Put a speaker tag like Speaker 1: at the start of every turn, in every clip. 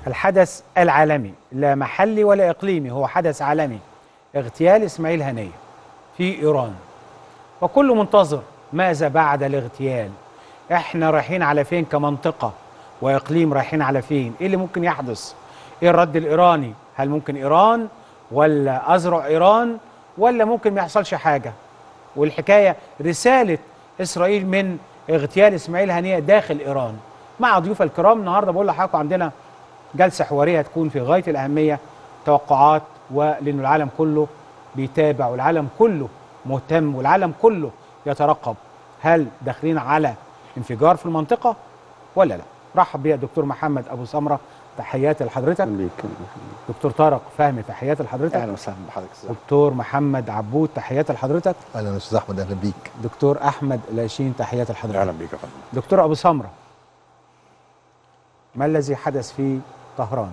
Speaker 1: الحدث العالمي لا محلي ولا إقليمي هو حدث عالمي اغتيال إسماعيل هنية في إيران وكل منتظر ماذا بعد الاغتيال احنا رايحين على فين كمنطقة وإقليم رايحين على فين ايه اللي ممكن يحدث ايه الرد الإيراني هل ممكن إيران ولا أزرع إيران ولا ممكن ما يحصلش حاجة والحكاية رسالة إسرائيل من اغتيال إسماعيل هنية داخل إيران مع ضيوف الكرام النهاردة بقول لحضراتكم عندنا جلسة حوارية هتكون في غاية الأهمية توقعات ولأن العالم كله بيتابع والعالم كله مهتم والعالم كله يترقب هل داخلين على انفجار في المنطقة ولا لا رحب بيا دكتور محمد أبو سمرة تحياتي لحضرتك دكتور طارق فهمي تحياتي لحضرتك
Speaker 2: اهلا وسهلا بحضرتك استاذ
Speaker 1: دكتور محمد عبود تحياتي لحضرتك
Speaker 3: اهلا استاذ احمد اهلا بيك
Speaker 1: دكتور احمد لاشين تحياتي لحضرتك
Speaker 2: اهلا بيك يا فندم
Speaker 1: دكتور ابو سمره ما الذي حدث في طهران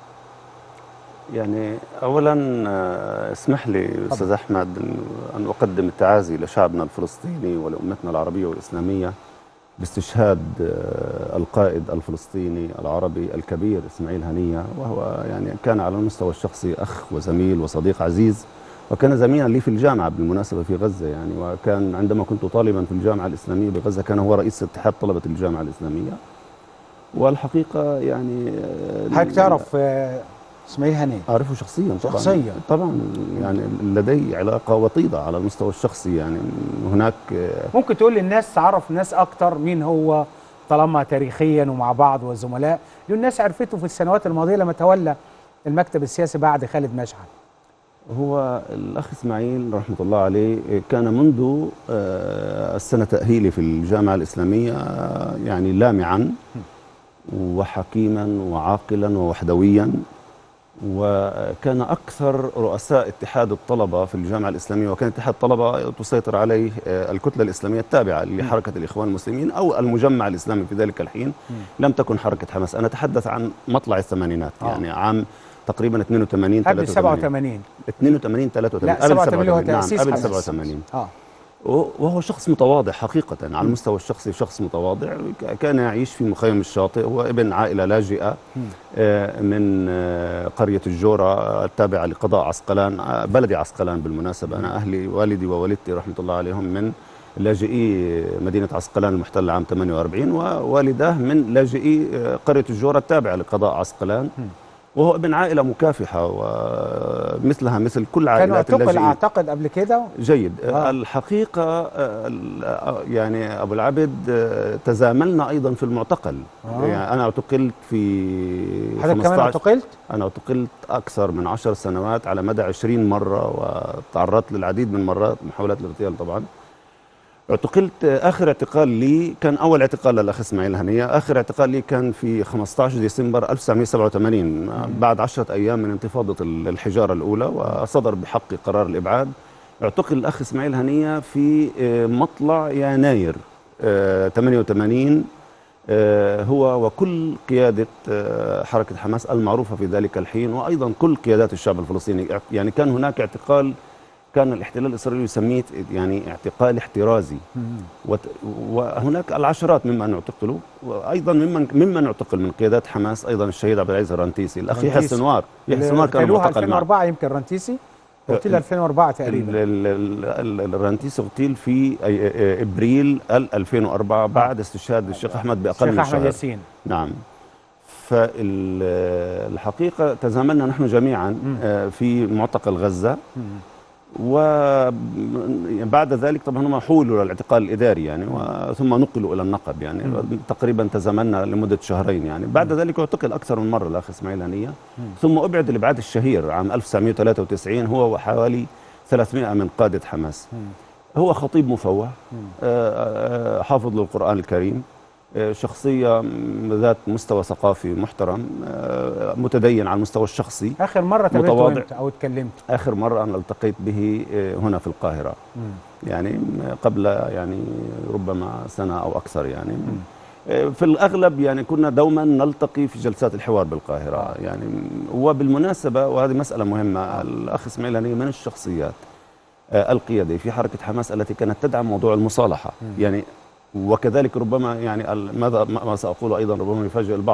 Speaker 4: يعني اولا آه، اسمح لي استاذ احمد إن- ان اقدم التعازي لشعبنا الفلسطيني ولامتنا العربيه والاسلاميه باستشهاد آه، القائد الفلسطيني العربي الكبير اسماعيل هنيه وهو يعني كان على المستوى الشخصي اخ وزميل وصديق عزيز وكان زميلا لي في الجامعه بالمناسبه في غزه يعني وكان عندما كنت طالبا في الجامعه الاسلاميه بغزه كان هو رئيس اتحاد طلبه الجامعه الاسلاميه والحقيقه يعني آه،
Speaker 1: حضرتك تعرف آه، اسماعيل هنيه
Speaker 4: أعرفه شخصيا طبعا
Speaker 1: شخصياً.
Speaker 4: طبعا يعني لدي علاقة وطيدة على المستوى الشخصي يعني هناك آه،
Speaker 1: ممكن تقول للناس تعرف الناس اكتر مين هو طالما تاريخيا ومع بعض والزملاء لأن الناس عرفته في السنوات الماضيه لما تولى المكتب السياسي بعد خالد مشعل
Speaker 4: هو الأخ إسماعيل رحمة الله عليه آه، كان منذ آه، السنة تأهيلي في الجامعة الإسلامية آه، يعني لامعا وحكيما وعاقلا ووحدويا وكان أكثر رؤساء اتحاد الطلبة في الجامعة الإسلامية وكان اتحاد الطلبة تسيطر عليه آه، الكتلة الإسلامية التابعة لحركة الإخوان المسلمين أو المجمع الإسلامي في ذلك الحين لم تكن حركة حماس أنا أتحدث عن مطلع الثمانينات
Speaker 1: آه.
Speaker 4: يعني عام تقريبا 82
Speaker 1: قبل
Speaker 4: 83
Speaker 1: 87
Speaker 4: 82 83
Speaker 1: لا
Speaker 4: قبل
Speaker 1: 87 اللي هو
Speaker 4: 87
Speaker 1: تأسيس
Speaker 4: نعم قبل
Speaker 1: حماس.
Speaker 4: 87
Speaker 1: اه
Speaker 4: وهو شخص متواضع حقيقة على المستوى الشخصي شخص متواضع ك- كان يعيش في مخيم الشاطئ هو ابن عائلة لاجئة آه، من آه، قرية الجورة التابعة لقضاء عسقلان آه، بلدي عسقلان بالمناسبة أنا أهلي والدي ووالدتي رحمة الله عليهم من لاجئي مدينة عسقلان المحتلة عام 48 ووالداه من لاجئي آه، قرية الجورة التابعة لقضاء عسقلان وهو ابن عائلة مكافحة ومثلها مثل كل
Speaker 1: كان
Speaker 4: عائلات
Speaker 1: اعتقل
Speaker 4: اللاجئين
Speaker 1: اعتقد قبل كده
Speaker 4: جيد
Speaker 1: آه.
Speaker 4: آه. الحقيقة آه، ال- آه، يعني أبو العبد آه، تزاملنا أيضا في المعتقل
Speaker 1: آه.
Speaker 4: آه. يعني أنا اعتقلت في
Speaker 1: حضرتك كمان اعتقلت
Speaker 4: أنا اعتقلت أكثر من عشر سنوات على مدى عشرين مرة وتعرضت للعديد من مرات محاولات الاغتيال طبعا اعتقلت آه، آخر اعتقال لي كان أول اعتقال للأخ إسماعيل هنية آخر اعتقال لي كان في 15 ديسمبر 1987 آه، بعد عشرة أيام من انتفاضة ال- الحجارة الأولى وصدر بحقي قرار الإبعاد اعتقل الأخ إسماعيل هنية في آه، مطلع يناير آه، 88 آه، هو وكل قيادة آه، حركة حماس المعروفة في ذلك الحين وأيضا كل قيادات الشعب الفلسطيني يعني كان هناك اعتقال كان الاحتلال الإسرائيلي يسميه يعني اعتقال احترازي وت- وهناك العشرات ممن اعتقلوا وايضا ممن ممن اعتقل من قيادات حماس ايضا الشهيد عبد العزيز الرنتيسي الاخ يحيى
Speaker 1: رنتيسي.
Speaker 4: السنوار يحيى السنوار كان
Speaker 1: اغتالوها
Speaker 4: معتقل معه
Speaker 1: 2004 يمكن رنتيسي اغتيل 2004 تقريبا
Speaker 4: ال- ال- ال- ال- الرنتيسي اغتيل في أي- أي- ابريل ال- 2004 بعد استشهاد الشيخ احمد باقل
Speaker 1: الشيخ
Speaker 4: من
Speaker 1: احمد
Speaker 4: شهر
Speaker 1: ياسين
Speaker 4: نعم فالحقيقة تزاملنا نحن جميعا آه، في معتقل غزة وبعد ذلك طبعا هم حولوا للاعتقال الاداري يعني و- ثم نقلوا الى النقب يعني تقريبا تزاملنا لمده شهرين يعني بعد ذلك اعتقل اكثر من مره الاخ اسماعيل هنيه ثم ابعد الابعاد الشهير عام 1993 هو وحوالي 300 من قاده حماس هو خطيب مفوه آه، آه، حافظ للقران الكريم آه، شخصيه ذات مستوى ثقافي محترم آه، متدين على المستوى الشخصي
Speaker 1: اخر مره تقابلته
Speaker 4: متواضع.
Speaker 1: امتى او اتكلمت
Speaker 4: آخر مرة أنا التقيت به آه، هنا في القاهرة يعني م- قبل يعني ربما سنة أو أكثر يعني آه، في الأغلب يعني كنا دوما نلتقي في جلسات الحوار بالقاهرة يعني م- وبالمناسبة وهذه مسألة مهمة الأخ إسماعيل هنية من الشخصيات آه، القيادية في حركة حماس التي كانت تدعم موضوع المصالحة يعني وكذلك ربما يعني ال- ماذا ما ما سأقول أيضا ربما يفاجئ البعض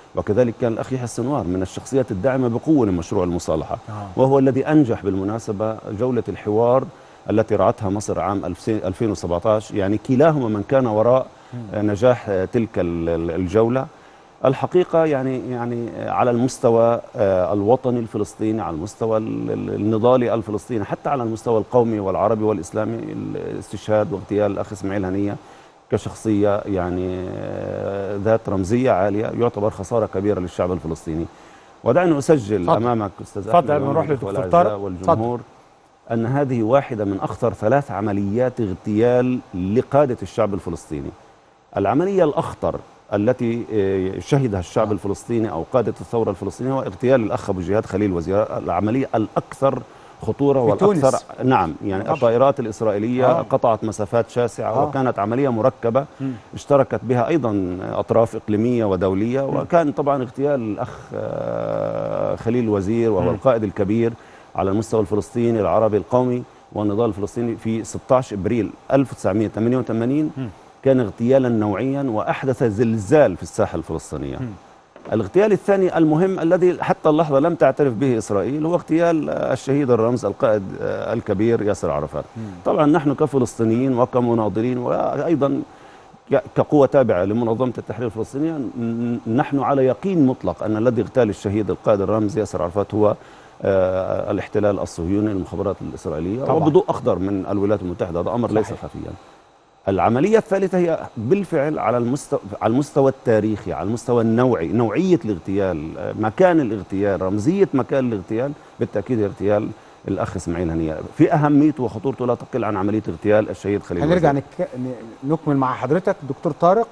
Speaker 4: وكذلك كان الأخ يحيى السنوار من الشخصيات الداعمة بقوة لمشروع المصالحة
Speaker 1: آه.
Speaker 4: وهو الذي أنجح بالمناسبة جولة الحوار التي رعتها مصر عام 2017 يعني كلاهما من كان وراء نجاح تلك الجولة الحقيقة يعني يعني على المستوى الوطني الفلسطيني على المستوى النضالي الفلسطيني حتى على المستوى القومي والعربي والإسلامي الاستشهاد واغتيال الأخ إسماعيل هنية كشخصية يعني ذات رمزية عالية يعتبر خسارة كبيرة للشعب الفلسطيني ودعني أسجل
Speaker 1: فضل.
Speaker 4: أمامك أستاذ
Speaker 1: تفضل قبل ما نروح للدكتور طارق
Speaker 4: والجمهور أن هذه واحدة من أخطر ثلاث عمليات اغتيال لقادة الشعب الفلسطيني العملية الأخطر التي شهدها الشعب الفلسطيني أو قادة الثورة الفلسطينية هو اغتيال الأخ أبو جهاد خليل وزير العملية الأكثر خطورة
Speaker 1: في
Speaker 4: والأكثر
Speaker 1: تونس.
Speaker 4: نعم يعني
Speaker 1: طبعا.
Speaker 4: الطائرات الإسرائيلية
Speaker 1: آه.
Speaker 4: قطعت مسافات شاسعة
Speaker 1: آه.
Speaker 4: وكانت عملية مركبة اشتركت بها أيضا أطراف إقليمية ودولية وكان طبعا اغتيال الأخ آه، خليل الوزير وهو القائد الكبير على المستوى الفلسطيني العربي القومي والنضال الفلسطيني في 16 ابريل 1988 كان اغتيالا نوعيا واحدث زلزال في الساحه الفلسطينيه. الاغتيال الثاني المهم الذي حتى اللحظه لم تعترف به اسرائيل هو اغتيال الشهيد الرمز القائد الكبير ياسر عرفات. طبعا نحن كفلسطينيين وكمناضلين وايضا ك- كقوة تابعة لمنظمة التحرير الفلسطينية ن- نحن على يقين مطلق أن الذي اغتال الشهيد القائد الرمز ياسر عرفات هو آه، الاحتلال الصهيوني المخابرات الإسرائيلية
Speaker 1: طبعاً.
Speaker 4: وبضوء أخضر من الولايات المتحدة هذا أمر ليس
Speaker 1: صحيح.
Speaker 4: خفيا العملية الثالثة هي بالفعل على المستوى على المستوى التاريخي على المستوى النوعي نوعية الاغتيال آه، مكان الاغتيال رمزية مكان الاغتيال بالتأكيد اغتيال الأخ إسماعيل هنية في أهميته وخطورته لا تقل عن عملية اغتيال الشهيد خليل
Speaker 1: هنرجع
Speaker 4: وزير.
Speaker 1: نك... ن- نكمل مع حضرتك دكتور طارق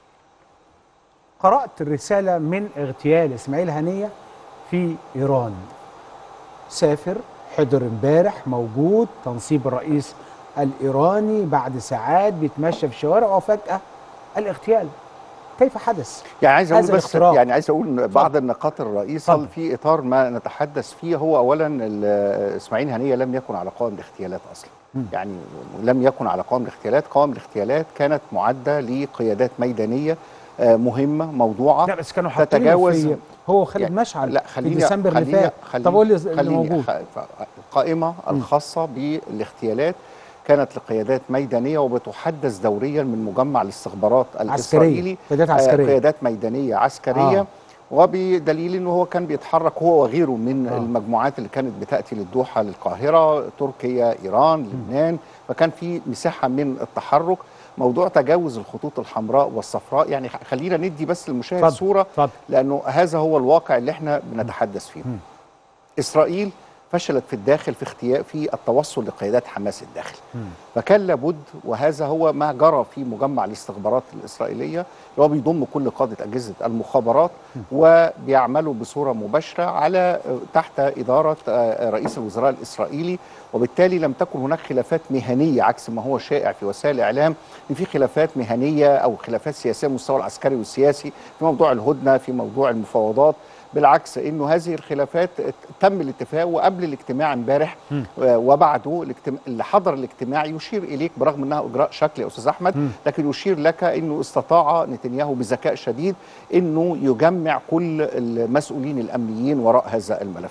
Speaker 1: قرأت الرسالة من اغتيال إسماعيل هنية في إيران سافر حضر امبارح موجود تنصيب الرئيس الإيراني بعد ساعات بيتمشى في الشوارع وفجأة الاغتيال كيف حدث؟
Speaker 2: يعني عايز اقول
Speaker 1: هذا
Speaker 2: بس
Speaker 1: الاختراق.
Speaker 2: يعني عايز اقول إن بعض النقاط الرئيسه
Speaker 1: اتفضل.
Speaker 2: في اطار ما نتحدث فيه هو اولا ال- اسماعيل هنيه لم يكن على قوائم الاغتيالات اصلا يعني لم يكن على قوائم الاغتيالات قوائم الاغتيالات كانت معده لقيادات ميدانيه آه، مهمه موضوعه
Speaker 1: لا بس كانوا حاطين
Speaker 2: تتجاوز
Speaker 1: في هو خالد
Speaker 2: يعني
Speaker 1: مشعل
Speaker 2: لا
Speaker 1: في
Speaker 2: خليني
Speaker 1: ديسمبر اللي
Speaker 2: خليني
Speaker 1: فات
Speaker 2: خليني
Speaker 1: طب قول لي اللي
Speaker 2: خليني
Speaker 1: موجود
Speaker 2: خ- ف- القائمه الخاصه بالاغتيالات كانت لقيادات ميدانيه وبتحدث دوريا من مجمع الاستخبارات الاسرائيلي
Speaker 1: قيادات
Speaker 2: آه،
Speaker 1: عسكرية.
Speaker 2: قيادات ميدانيه عسكريه
Speaker 1: آه.
Speaker 2: آه. وبدليل انه هو كان بيتحرك هو وغيره من
Speaker 1: آه.
Speaker 2: آه. المجموعات اللي كانت بتاتي للدوحه للقاهره تركيا ايران لبنان فكان في مساحه من التحرك موضوع تجاوز الخطوط الحمراء والصفراء يعني خ- خلينا ندي بس للمشاهد
Speaker 1: اتفضل،
Speaker 2: صوره
Speaker 1: اتفضل.
Speaker 2: لانه هذا هو الواقع اللي احنا بنتحدث فيه اسرائيل فشلت في الداخل في اختيار في التوصل لقيادات حماس الداخل فكان لابد وهذا هو ما جرى في مجمع الاستخبارات الاسرائيليه اللي هو بيضم كل قاده اجهزه المخابرات وبيعملوا بصوره مباشره على تحت اداره آه، رئيس الوزراء الاسرائيلي وبالتالي لم تكن هناك خلافات مهنيه عكس ما هو شائع في وسائل الاعلام ان في خلافات مهنيه او خلافات سياسيه على المستوى العسكري والسياسي في موضوع الهدنه في موضوع المفاوضات بالعكس انه هذه الخلافات تم الاتفاق وقبل الاجتماع امبارح آه، وبعده الاجتماع اللي حضر الاجتماع يشير اليك برغم انها اجراء شكلي يا استاذ احمد لكن يشير لك انه استطاع نتنياهو بذكاء شديد انه يجمع كل المسؤولين الامنيين وراء هذا الملف.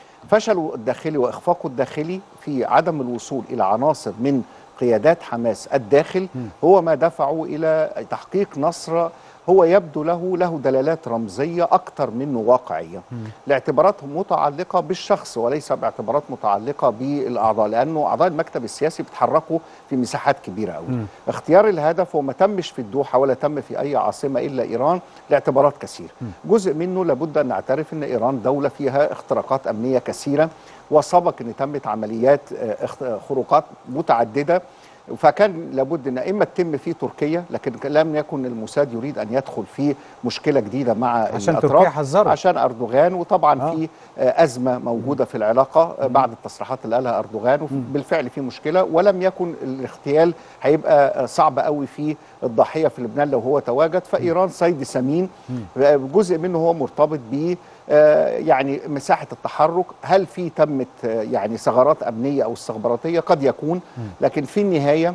Speaker 2: فشله الداخلي واخفاقه الداخلي في عدم الوصول الى عناصر من قيادات حماس الداخل هو ما دفعه الى تحقيق نصر هو يبدو له له دلالات رمزيه اكثر منه واقعيه لاعتبارات متعلقه بالشخص وليس باعتبارات متعلقه بالاعضاء لانه اعضاء المكتب السياسي بيتحركوا في مساحات كبيره قوي اختيار الهدف هو ما تمش في الدوحه ولا تم في اي عاصمه الا ايران لاعتبارات كثيره جزء منه لابد ان نعترف ان ايران دوله فيها اختراقات امنيه كثيره وسبق ان تمت عمليات آه، اخت- خروقات متعدده فكان لابد ان اما تتم في تركيا لكن لم يكن الموساد يريد ان يدخل في مشكله جديده مع
Speaker 1: عشان
Speaker 2: الأطراف
Speaker 1: تركيا حذرت.
Speaker 2: عشان اردوغان وطبعا
Speaker 1: آه.
Speaker 2: آه. في آه، ازمه موجوده في العلاقه آه، بعد التصريحات اللي قالها اردوغان وبالفعل في مشكله ولم يكن الاغتيال هيبقى آه، صعب قوي في الضحيه في لبنان لو هو تواجد فايران صيد سمين آه، جزء منه هو مرتبط ب آه، يعني مساحه التحرك هل في تمت آه، يعني ثغرات امنيه او استخباراتيه قد يكون لكن في النهايه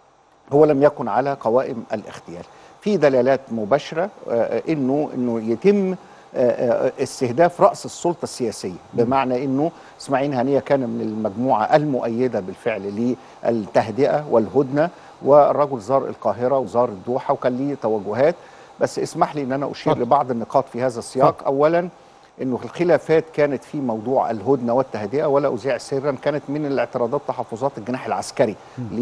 Speaker 2: هو لم يكن على قوائم الاغتيال في دلالات مباشره آه، انه انه يتم آه، آه، استهداف راس السلطه السياسيه بمعنى انه اسماعيل هنيه كان من المجموعه المؤيده بالفعل للتهدئه والهدنه والرجل زار القاهره وزار الدوحه وكان ليه توجهات بس اسمح لي ان انا اشير
Speaker 1: اتفضل.
Speaker 2: لبعض النقاط في هذا السياق
Speaker 1: اتفضل.
Speaker 2: اولا انه الخلافات كانت في موضوع الهدنه والتهدئه ولا اذيع سرا كانت من الاعتراضات تحفظات الجناح العسكري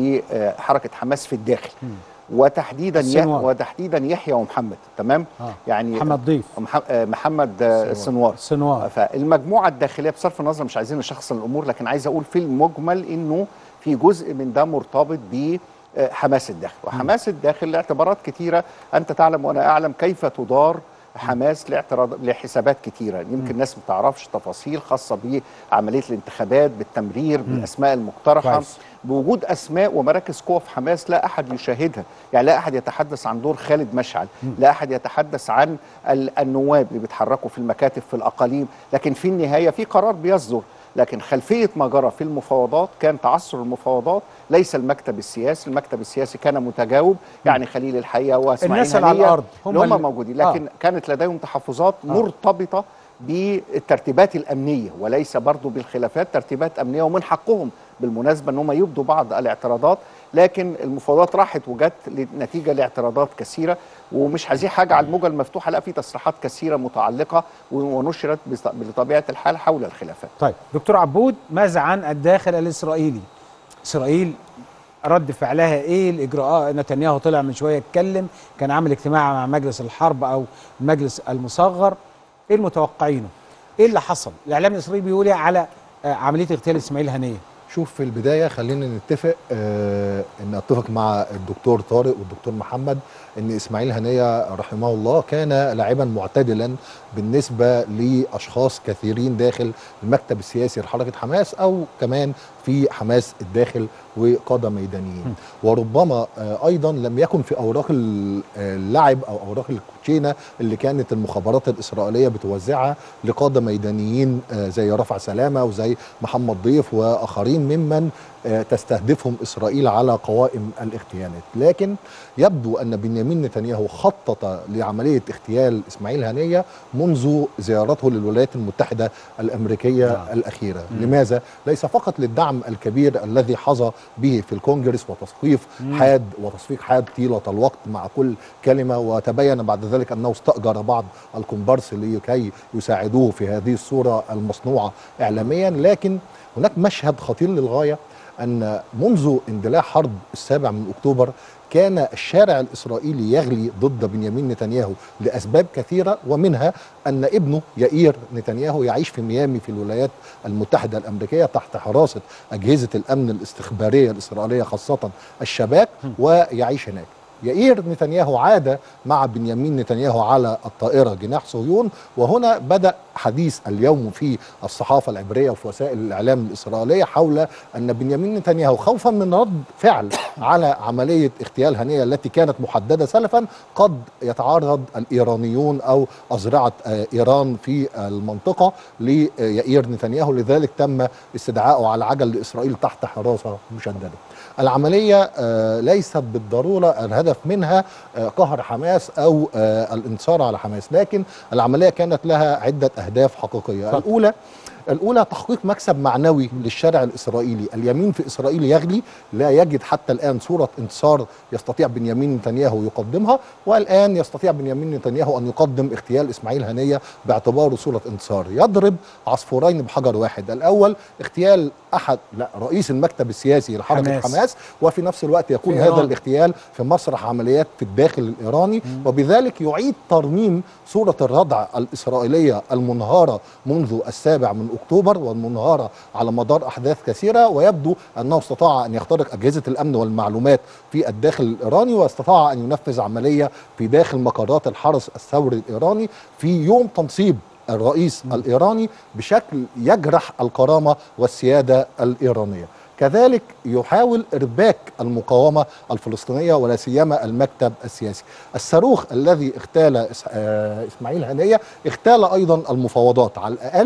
Speaker 2: لحركه حماس في الداخل وتحديدا ي...
Speaker 1: السنوار.
Speaker 2: وتحديدا يحيى ومحمد تمام
Speaker 1: آه.
Speaker 2: يعني
Speaker 1: محمد ضيف
Speaker 2: مح... آه، محمد آه، السنوار
Speaker 1: سنوار
Speaker 2: فالمجموعه الداخليه بصرف النظر مش عايزين نشخص الامور لكن عايز اقول في المجمل انه في جزء من ده مرتبط ب آه، حماس الداخل وحماس الداخل لاعتبارات كتيره انت تعلم وانا اعلم كيف تدار حماس لاعتراض لحسابات كتيره يمكن الناس ما تعرفش تفاصيل خاصه بعمليه الانتخابات بالتمرير بالاسماء المقترحه
Speaker 1: كويس.
Speaker 2: بوجود اسماء ومراكز قوه في حماس لا احد يشاهدها يعني لا احد يتحدث عن دور خالد مشعل لا احد يتحدث عن ال- النواب اللي بيتحركوا في المكاتب في الاقاليم لكن في النهايه في قرار بيصدر لكن خلفيه ما جرى في المفاوضات كان تعثر المفاوضات ليس المكتب السياسي المكتب السياسي كان متجاوب يعني خليل الحقيقه واسماعيل
Speaker 1: الناس اللي على
Speaker 2: هنية
Speaker 1: الأرض هم
Speaker 2: اللي هم
Speaker 1: اللي-
Speaker 2: موجودين لكن
Speaker 1: آه.
Speaker 2: كانت لديهم تحفظات مرتبطه بالترتيبات الامنيه وليس برضو بالخلافات ترتيبات امنيه ومن حقهم بالمناسبه ان هم يبدوا بعض الاعتراضات لكن المفاوضات راحت وجت نتيجه لاعتراضات كثيره ومش عايزين حاجه على الموجه المفتوحه لا في تصريحات كثيره متعلقه ونشرت بس- بطبيعه الحال حول الخلافات
Speaker 1: طيب دكتور عبود ماذا عن الداخل الاسرائيلي اسرائيل رد فعلها ايه الاجراءات نتنياهو طلع من شويه اتكلم كان عامل اجتماع مع مجلس الحرب او المجلس المصغر ايه المتوقعينه ايه اللي حصل الاعلام الاسرائيلي بيقول ايه على آه، عمليه اغتيال اسماعيل هنيه
Speaker 3: شوف في البدايه خلينا نتفق آه ان اتفق مع الدكتور طارق والدكتور محمد ان اسماعيل هنيه رحمه الله كان لاعبا معتدلا بالنسبه لاشخاص كثيرين داخل المكتب السياسي لحركه حماس او كمان في حماس الداخل وقاده ميدانيين وربما آه ايضا لم يكن في اوراق ال- آه، اللعب او اوراق الكوتشينه اللي كانت المخابرات الاسرائيليه بتوزعها لقاده ميدانيين آه، زي رفع سلامه وزي محمد ضيف واخرين ممن آه، تستهدفهم اسرائيل على قوائم الاغتيالات لكن يبدو ان بنيامين نتنياهو خطط لعمليه اغتيال اسماعيل هنيه منذ زيارته للولايات المتحده الامريكيه
Speaker 1: نعم.
Speaker 3: نعم. الاخيره لماذا ليس فقط للدعم الكبير الذي حظى به في الكونجرس وتصويف حاد وتصفيق حاد طيله الوقت مع كل كلمه وتبين بعد ذلك انه استاجر بعض الكومبارس لكي يساعدوه في هذه الصوره المصنوعه اعلاميا لكن هناك مشهد خطير للغايه ان منذ اندلاع حرب السابع من اكتوبر كان الشارع الاسرائيلي يغلي ضد بنيامين نتنياهو لاسباب كثيره ومنها ان ابنه يائير نتنياهو يعيش في ميامي في الولايات المتحده الامريكيه تحت حراسه اجهزه الامن الاستخباريه الاسرائيليه خاصه الشباك ويعيش هناك يائير نتنياهو عاد مع بنيامين نتنياهو على الطائرة جناح صهيون وهنا بدأ حديث اليوم في الصحافة العبرية وفي وسائل الإعلام الإسرائيلية حول أن بنيامين نتنياهو خوفا من رد فعل على عملية اغتيال هنية التي كانت محددة سلفا قد يتعرض الإيرانيون أو أزرعة آه، إيران في المنطقة ليائير نتنياهو لذلك تم استدعائه على عجل لإسرائيل تحت حراسة مشددة العملية آه، ليست بالضرورة الهدف منها آه، قهر حماس أو آه، الانتصار على حماس لكن العملية كانت لها عدة أهداف حقيقية
Speaker 1: اتفضل.
Speaker 3: الأولى الأولى تحقيق مكسب معنوي للشارع الإسرائيلي اليمين في إسرائيل يغلي لا يجد حتى الآن صورة انتصار يستطيع بنيامين نتنياهو يقدمها والآن يستطيع بنيامين نتنياهو أن يقدم اغتيال إسماعيل هنية باعتباره صورة انتصار يضرب عصفورين بحجر واحد الأول اغتيال أحد لا رئيس المكتب السياسي لحركة
Speaker 1: حماس.
Speaker 3: حماس, حماس وفي نفس الوقت يكون
Speaker 1: في
Speaker 3: هذا
Speaker 1: إيران.
Speaker 3: الاغتيال في مسرح عمليات في الداخل الإيراني وبذلك يعيد ترميم صورة الردع الإسرائيلية المنهارة منذ السابع من أكتوبر والمنهارة على مدار أحداث كثيرة ويبدو أنه استطاع أن يخترق أجهزة الأمن والمعلومات في الداخل الإيراني واستطاع أن ينفذ عملية في داخل مقرات الحرس الثوري الإيراني في يوم تنصيب الرئيس الإيراني بشكل يجرح الكرامة والسيادة الإيرانية كذلك يحاول ارباك المقاومه الفلسطينيه ولا سيما المكتب السياسي. الصاروخ الذي اغتال إس- آه، اسماعيل هنيه اغتال ايضا المفاوضات على الاقل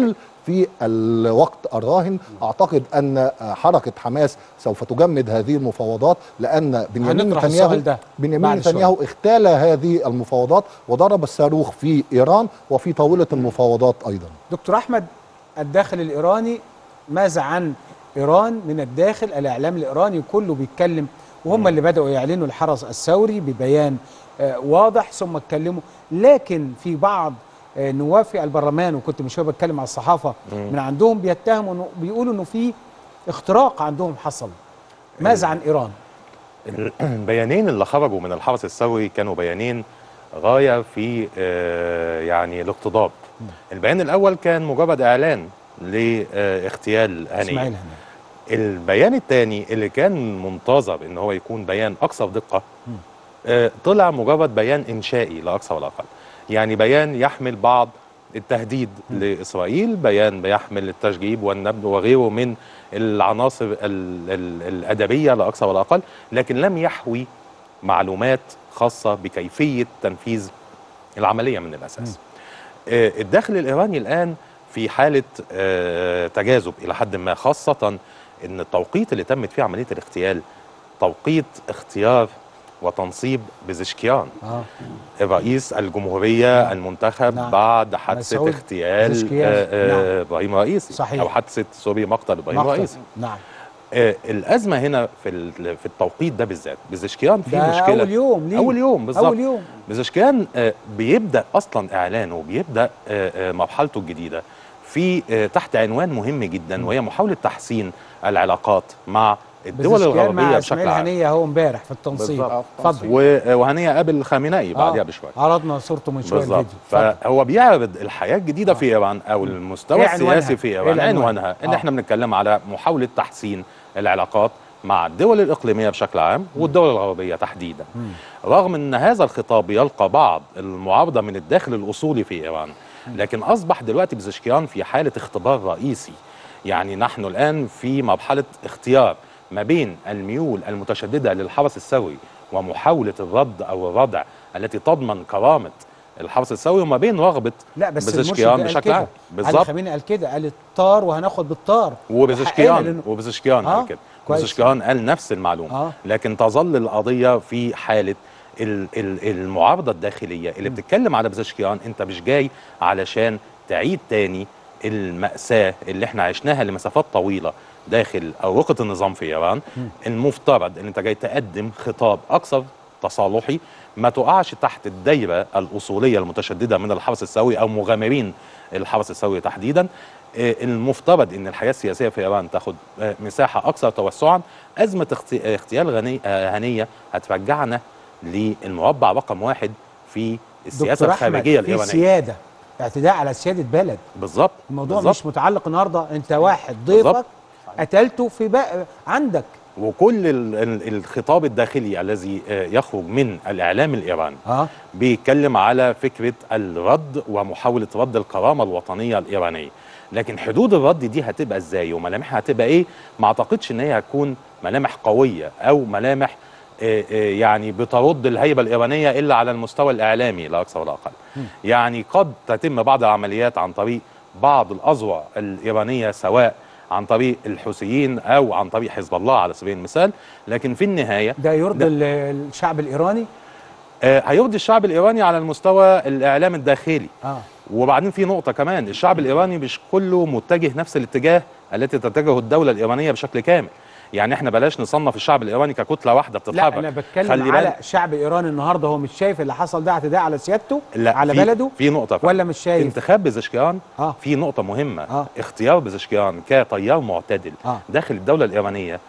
Speaker 3: في الوقت الراهن اعتقد ان حركه حماس سوف تجمد هذه المفاوضات لان بنيامين
Speaker 1: هنطرح
Speaker 3: نتنياهو
Speaker 1: السؤال ده
Speaker 3: بنيامين
Speaker 1: بعد شوية.
Speaker 3: نتنياهو اغتال هذه المفاوضات وضرب الصاروخ في ايران وفي طاوله المفاوضات ايضا
Speaker 1: دكتور احمد الداخل الايراني ماذا عن ايران من الداخل الاعلام الايراني كله بيتكلم وهم اللي بداوا يعلنوا الحرس الثوري ببيان آه، واضح ثم اتكلموا لكن في بعض آه، نواب في البرلمان وكنت من شويه بتكلم على الصحافه من عندهم بيتهموا انه بيقولوا انه في اختراق عندهم حصل ماذا عن ايران؟
Speaker 5: البيانين اللي خرجوا من الحرس الثوري كانوا بيانين غايه في آه، يعني الاقتضاب البيان الاول كان مجرد اعلان لاغتيال
Speaker 1: اسماعيل
Speaker 5: هنيه
Speaker 1: هنيه
Speaker 5: البيان الثاني اللي كان منتظر ان هو يكون بيان اكثر دقه آه، طلع مجرد بيان انشائي لا اكثر ولا اقل يعني بيان يحمل بعض التهديد لاسرائيل بيان بيحمل التشجيب والنبذ وغيره من العناصر ال ال الادبيه لا اكثر ولا اقل لكن لم يحوي معلومات خاصه بكيفيه تنفيذ العمليه من الاساس آه، الداخل الايراني الان في حاله آه، تجاذب الى حد ما خاصه ان التوقيت اللي تمت فيه عمليه الاغتيال توقيت اختيار وتنصيب بزشكيان
Speaker 1: اه
Speaker 5: رئيس الجمهوريه
Speaker 1: نعم.
Speaker 5: المنتخب
Speaker 1: نعم.
Speaker 5: بعد حادثه
Speaker 1: مسعود
Speaker 5: اغتيال
Speaker 1: بزشكيان.
Speaker 5: آه، آه،
Speaker 1: نعم.
Speaker 5: ابراهيم رئيسي
Speaker 1: صحيح.
Speaker 5: او حادثه سوري مقتل ابراهيم
Speaker 1: مقتل.
Speaker 5: رئيسي
Speaker 1: نعم
Speaker 5: آه، الازمه هنا في ال- في التوقيت ده بالذات بزشكيان في
Speaker 1: ده
Speaker 5: مشكله
Speaker 1: اول يوم ليه
Speaker 5: اول يوم بالظبط
Speaker 1: اول يوم
Speaker 5: بزشكيان آه، بيبدا اصلا اعلانه وبيبدا آه، آه، مرحلته الجديده في آه، تحت عنوان مهم جدا وهي محاوله تحسين العلاقات مع الدول
Speaker 1: بزشكيان
Speaker 5: الغربيه
Speaker 1: مع
Speaker 5: بشكل
Speaker 1: اسماعيل
Speaker 5: عام
Speaker 1: هنيه هو امبارح في التنصيب
Speaker 5: بالظبط.
Speaker 1: اتفضل
Speaker 5: و- وهنيه قابل خامنئي بعدها
Speaker 1: آه،
Speaker 5: بشويه
Speaker 1: عرضنا صورته من شويه
Speaker 5: بالظبط
Speaker 1: الفيديو اتفضل.
Speaker 5: فهو بيعرض الحياه الجديده في ايران او المستوى
Speaker 1: إيه عنوانها؟
Speaker 5: السياسي في
Speaker 1: إيه
Speaker 5: ايران
Speaker 1: العنوان؟
Speaker 5: عنوانها ان
Speaker 1: آه.
Speaker 5: احنا بنتكلم على محاوله تحسين العلاقات مع الدول الاقليميه بشكل عام والدول الغربيه تحديدا رغم ان هذا الخطاب يلقى بعض المعارضه من الداخل الاصولي في ايران لكن اصبح دلوقتي بزشكيان في حاله اختبار رئيسي يعني نحن الان في مرحله اختيار ما بين الميول المتشدده للحرس الثوري ومحاوله الرد او الردع التي تضمن كرامه الحرس الثوري وما بين رغبه
Speaker 1: لا بس المرشد
Speaker 5: بزشكيان
Speaker 1: ده قال
Speaker 5: بشكل
Speaker 1: كده.
Speaker 5: عام
Speaker 1: علي
Speaker 5: بالظبط
Speaker 1: خامنئي قال كده قال الطار وهناخد بالطار وحقنا
Speaker 5: وبزشكيان
Speaker 1: لأنه-
Speaker 5: وبزشكيان
Speaker 1: آه،
Speaker 5: قال كده
Speaker 1: كويس.
Speaker 5: بزشكيان قال نفس المعلومه
Speaker 1: آه.
Speaker 5: لكن تظل القضيه في حاله ال- ال- المعارضه الداخليه اللي بتتكلم على بزشكيان انت مش جاي علشان تعيد تاني المأساة اللي احنا عشناها لمسافات طويلة داخل أروقة النظام في إيران المفترض ان انت جاي تقدم خطاب أكثر تصالحي ما تقعش تحت الدايرة الأصولية المتشددة من الحرس الثوري أو مغامرين الحرس الثوري تحديدا آه، المفترض ان الحياه السياسيه في ايران تاخد آه، مساحه اكثر توسعا ازمه اغت- آه، اغتيال غني آه، هنيه هترجعنا للمربع رقم واحد في السياسه
Speaker 1: دكتور أحمد،
Speaker 5: الخارجيه
Speaker 1: في
Speaker 5: الايرانيه
Speaker 1: سياده اعتداء على سياده بلد
Speaker 5: بالظبط
Speaker 1: الموضوع
Speaker 5: بالظبط.
Speaker 1: مش متعلق النهارده انت واحد ضيفك
Speaker 5: بالظبط.
Speaker 1: قتلته في بقى عندك
Speaker 5: وكل ال- ال- الخطاب الداخلي الذي آه، يخرج من الاعلام الايراني
Speaker 1: اه
Speaker 5: بيتكلم على فكره الرد ومحاوله رد الكرامه الوطنيه الايرانيه لكن حدود الرد دي هتبقى ازاي وملامحها هتبقى ايه ما اعتقدش ان هي هتكون ملامح قويه او ملامح آه، آه، يعني بترد الهيبه الايرانيه الا على المستوى الاعلامي لا اكثر ولا اقل يعني قد تتم بعض العمليات عن طريق بعض الاذرع الايرانيه سواء عن طريق الحوثيين او عن طريق حزب الله على سبيل المثال لكن في النهايه
Speaker 1: ده يرضي
Speaker 5: ده-
Speaker 1: ال- الشعب الايراني
Speaker 5: آه، هيرضي الشعب الايراني على المستوى الاعلام الداخلي
Speaker 1: اه
Speaker 5: وبعدين في نقطه كمان الشعب الايراني مش كله متجه نفس الاتجاه التي تتجهه الدوله الايرانيه بشكل كامل يعني احنا بلاش نصنف الشعب الايراني ككتله واحده
Speaker 1: لا
Speaker 5: بتتحرك
Speaker 1: انا بتكلم
Speaker 5: خلي
Speaker 1: على
Speaker 5: بالك-
Speaker 1: الشعب الايراني النهارده هو مش شايف اللي حصل ده اعتداء على سيادته
Speaker 5: لا
Speaker 1: على
Speaker 5: في
Speaker 1: بلده
Speaker 5: في نقطه
Speaker 1: ولا مش شايف
Speaker 5: انتخاب بزشكيان
Speaker 1: اه
Speaker 5: في نقطه مهمه
Speaker 1: آه.
Speaker 5: اختيار بزشكيان كتيار معتدل
Speaker 1: اه
Speaker 5: داخل الدوله الايرانيه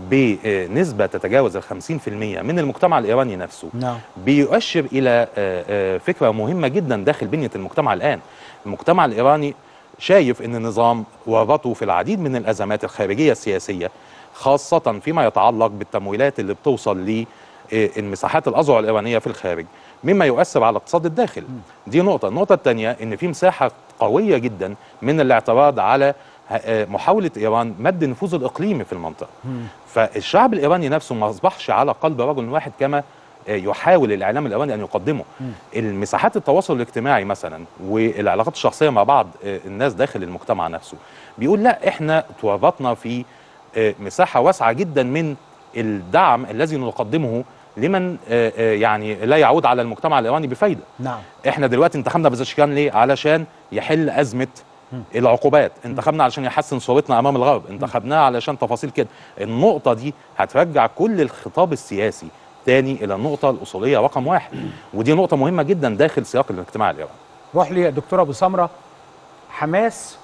Speaker 5: بنسبه تتجاوز ال 50% من المجتمع الايراني نفسه
Speaker 1: نعم
Speaker 5: بيؤشر الى آه، آه، فكره مهمه جدا داخل بنيه المجتمع الان المجتمع الايراني شايف ان النظام ورطه في العديد من الازمات الخارجيه السياسيه خاصه فيما يتعلق بالتمويلات اللي بتوصل للمساحات الاذرع الايرانيه في الخارج مما يؤثر على اقتصاد الداخل دي نقطه النقطه الثانيه ان في مساحه قويه جدا من الاعتراض على آه، محاوله ايران مد النفوذ الاقليمي في المنطقه
Speaker 1: مم.
Speaker 5: فالشعب الايراني نفسه ما اصبحش على قلب رجل واحد كما آه، يحاول الاعلام الايراني ان يقدمه المساحات التواصل الاجتماعي مثلا والعلاقات الشخصيه مع بعض آه، الناس داخل المجتمع نفسه بيقول لا احنا تورطنا في آه، مساحه واسعه جدا من الدعم الذي نقدمه لمن آه، آه، يعني لا يعود على المجتمع الايراني بفايده
Speaker 1: نعم
Speaker 5: احنا دلوقتي انتخبنا بزشكان ليه علشان يحل ازمه العقوبات انتخبنا علشان يحسن صورتنا امام الغرب انتخبناه علشان تفاصيل كده النقطه دي هترجع كل الخطاب السياسي تاني الى النقطه الاصوليه رقم واحد ودي نقطه مهمه جدا داخل سياق الاجتماع الايراني
Speaker 1: روح لي يا دكتور ابو سمره حماس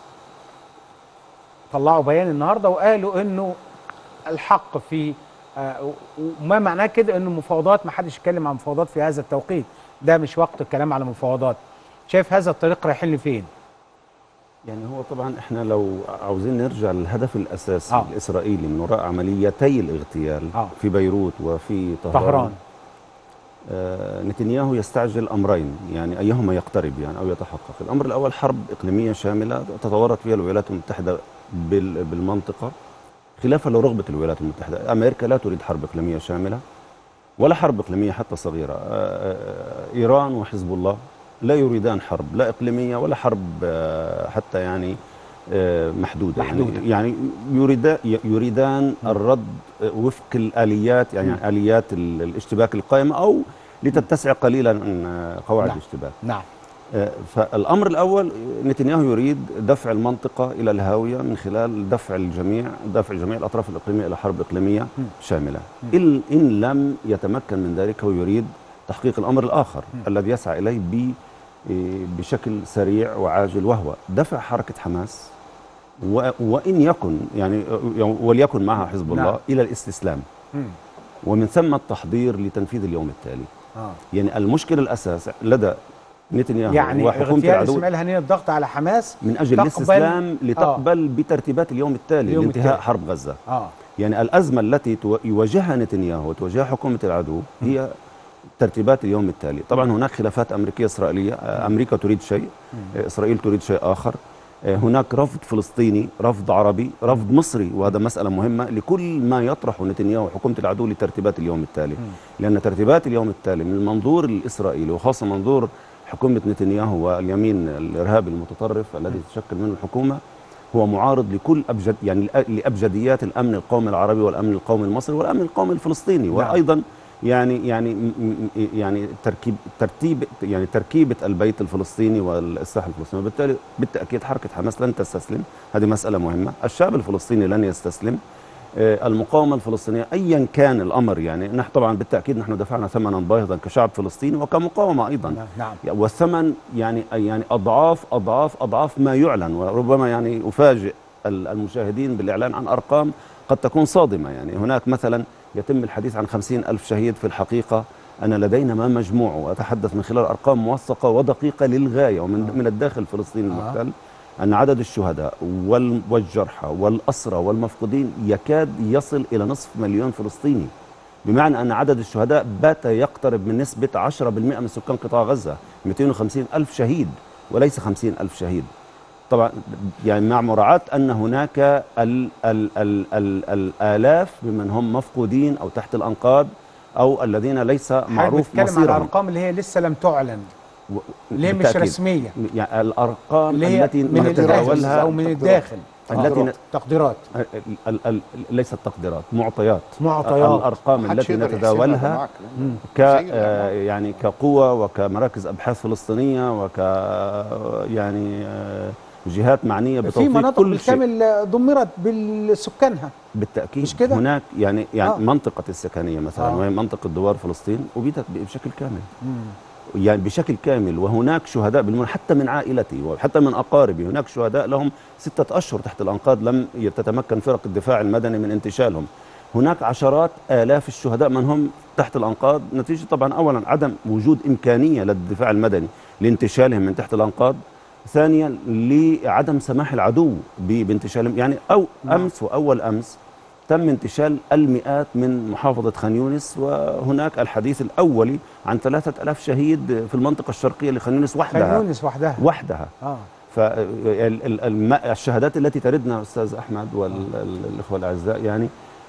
Speaker 1: طلعوا بيان النهارده وقالوا انه الحق في آه، وما معناه كده انه مفاوضات ما حدش يتكلم عن مفاوضات في هذا التوقيت ده مش وقت الكلام على مفاوضات شايف هذا الطريق رايحين لفين
Speaker 4: يعني هو طبعا احنا لو عاوزين نرجع للهدف الاساسي
Speaker 1: آه.
Speaker 4: آه. الاسرائيلي من وراء عمليتي الاغتيال
Speaker 1: آه.
Speaker 4: آه. في بيروت وفي طهران,
Speaker 1: طهران
Speaker 4: آه نتنياهو يستعجل امرين يعني ايهما يقترب يعني او يتحقق الامر الاول حرب اقليميه شامله تتورط فيها الولايات المتحده بال- بالمنطقه خلافا لرغبه الولايات المتحده امريكا لا تريد حرب اقليميه شامله ولا حرب اقليميه حتى صغيره آه، آه، ايران وحزب الله لا يريدان حرب لا اقليميه ولا حرب آه، حتى يعني آه، محدوده
Speaker 1: محدودة.
Speaker 4: يعني, يعني يريدا يريدان الرد آه، وفق الاليات يعني اليات ال- الاشتباك القائمه او لتتسع قليلا آه، قواعد
Speaker 1: نعم.
Speaker 4: الاشتباك
Speaker 1: نعم
Speaker 4: آه، فالامر الاول نتنياهو يريد دفع المنطقه الى الهاويه من خلال دفع الجميع دفع جميع الاطراف الاقليميه الى حرب اقليميه شامله ان ان لم يتمكن من ذلك هو يريد تحقيق الامر الاخر الذي يسعى اليه ب إيه، بشكل سريع وعاجل وهو دفع حركه حماس و- وان يكن يعني آه، وليكن معها حزب
Speaker 1: نعم.
Speaker 4: الله الى الاستسلام
Speaker 1: مم.
Speaker 4: ومن ثم التحضير لتنفيذ اليوم التالي
Speaker 1: اه
Speaker 4: يعني المشكله الاساس لدى نتنياهو
Speaker 1: يعني
Speaker 4: وحكومه
Speaker 1: اغتيال
Speaker 4: العدو
Speaker 1: اسماعيل هنيه الضغط على حماس
Speaker 4: من اجل
Speaker 1: تقبل-
Speaker 4: الاستسلام لتقبل بترتيبات اليوم التالي
Speaker 1: اليوم
Speaker 4: لانتهاء
Speaker 1: التالي.
Speaker 4: حرب غزه
Speaker 1: اه
Speaker 4: يعني الازمه التي تو- يواجهها نتنياهو وتواجهها حكومه العدو هي ترتيبات اليوم التالي طبعا هناك خلافات امريكيه اسرائيليه آه، امريكا تريد شيء آه، اسرائيل تريد شيء اخر آه، هناك رفض فلسطيني رفض عربي رفض مصري وهذا مسألة مهمة لكل ما يطرحه نتنياهو وحكومة العدو لترتيبات اليوم التالي لأن ترتيبات اليوم التالي من المنظور الإسرائيلي وخاصة منظور حكومة نتنياهو واليمين الإرهابي المتطرف الذي تشكل منه الحكومة هو معارض لكل أبجد يعني لأ- لأبجديات الأمن القومي العربي والأمن القومي المصري والأمن القومي الفلسطيني وأيضا يعني يعني م- م- يعني تركيب ترتيب يعني تركيبه البيت الفلسطيني والساحه الفلسطينيه وبالتالي بالتاكيد حركه حماس لن تستسلم هذه مساله مهمه الشعب الفلسطيني لن يستسلم آه، المقاومه الفلسطينيه ايا كان الامر يعني نحن طبعا بالتاكيد نحن دفعنا ثمنا باهظا كشعب فلسطيني وكمقاومه ايضا
Speaker 1: نعم
Speaker 4: والثمن يعني يعني اضعاف اضعاف اضعاف ما يعلن وربما يعني افاجئ ال- المشاهدين بالاعلان عن ارقام قد تكون صادمه يعني هناك مثلا يتم الحديث عن خمسين ألف شهيد في الحقيقة أن لدينا ما مجموع وأتحدث من خلال أرقام موثقة ودقيقة للغاية ومن من الداخل الفلسطيني المحتل أن عدد الشهداء وال- والجرحى والأسرى والمفقودين يكاد يصل إلى نصف مليون فلسطيني بمعنى أن عدد الشهداء بات يقترب من نسبة 10% من سكان قطاع غزة 250 ألف شهيد وليس 50 ألف شهيد طبعا يعني مع مراعاة أن هناك ال ال ال ال الآلاف ممن هم مفقودين أو تحت الأنقاض أو الذين ليس
Speaker 1: حضرتك
Speaker 4: معروف
Speaker 1: بتتكلم على
Speaker 4: مصيرهم
Speaker 1: الارقام اللي هي لسه لم تعلن
Speaker 4: و-
Speaker 1: اللي هي مش
Speaker 4: بالتأكيد.
Speaker 1: رسميه
Speaker 4: يعني الأرقام
Speaker 1: اللي هي
Speaker 4: التي
Speaker 1: من الداخل
Speaker 4: نتداولها
Speaker 1: او من الداخل
Speaker 4: التي
Speaker 1: آه.
Speaker 4: ن-
Speaker 1: تقديرات
Speaker 4: ال- ال ال ليست تقديرات معطيات
Speaker 1: معطيات.
Speaker 4: الأرقام
Speaker 2: محدش
Speaker 4: التي
Speaker 2: يقدر يحسبها
Speaker 4: نتداولها
Speaker 2: معاك.
Speaker 4: ك
Speaker 2: زي
Speaker 4: آه،
Speaker 2: الأرقام.
Speaker 4: يعني كقوة وكمراكز أبحاث فلسطينية وك يعني آه، جهات معنية
Speaker 1: في
Speaker 4: بتوفيق
Speaker 1: مناطق
Speaker 4: كل شيء
Speaker 1: بالكامل دمرت بسكانها
Speaker 4: بالتاكيد
Speaker 1: مش كده؟
Speaker 4: هناك يعني يعني
Speaker 1: آه.
Speaker 4: آه. منطقه السكنيه مثلا
Speaker 1: آه.
Speaker 4: آه. وهي منطقه دوار فلسطين ابيدت بشكل كامل يعني بشكل كامل وهناك شهداء بالمن حتى من عائلتي وحتى من اقاربي هناك شهداء لهم ستة اشهر تحت الانقاض لم تتمكن فرق الدفاع المدني من انتشالهم هناك عشرات الاف الشهداء من هم تحت الانقاض نتيجه طبعا اولا عدم وجود امكانيه للدفاع المدني لانتشالهم من تحت الانقاض ثانيا لعدم سماح العدو ب- بانتشالهم يعني او امس واول امس تم انتشال المئات من محافظة خان يونس وهناك الحديث الأولي عن ثلاثة ألاف شهيد في المنطقة الشرقية لخان يونس
Speaker 1: خان
Speaker 4: وحدها
Speaker 1: يونس وحدها
Speaker 4: وحدها
Speaker 1: اه
Speaker 4: فالشهادات التي تردنا أستاذ أحمد والإخوة الأعزاء يعني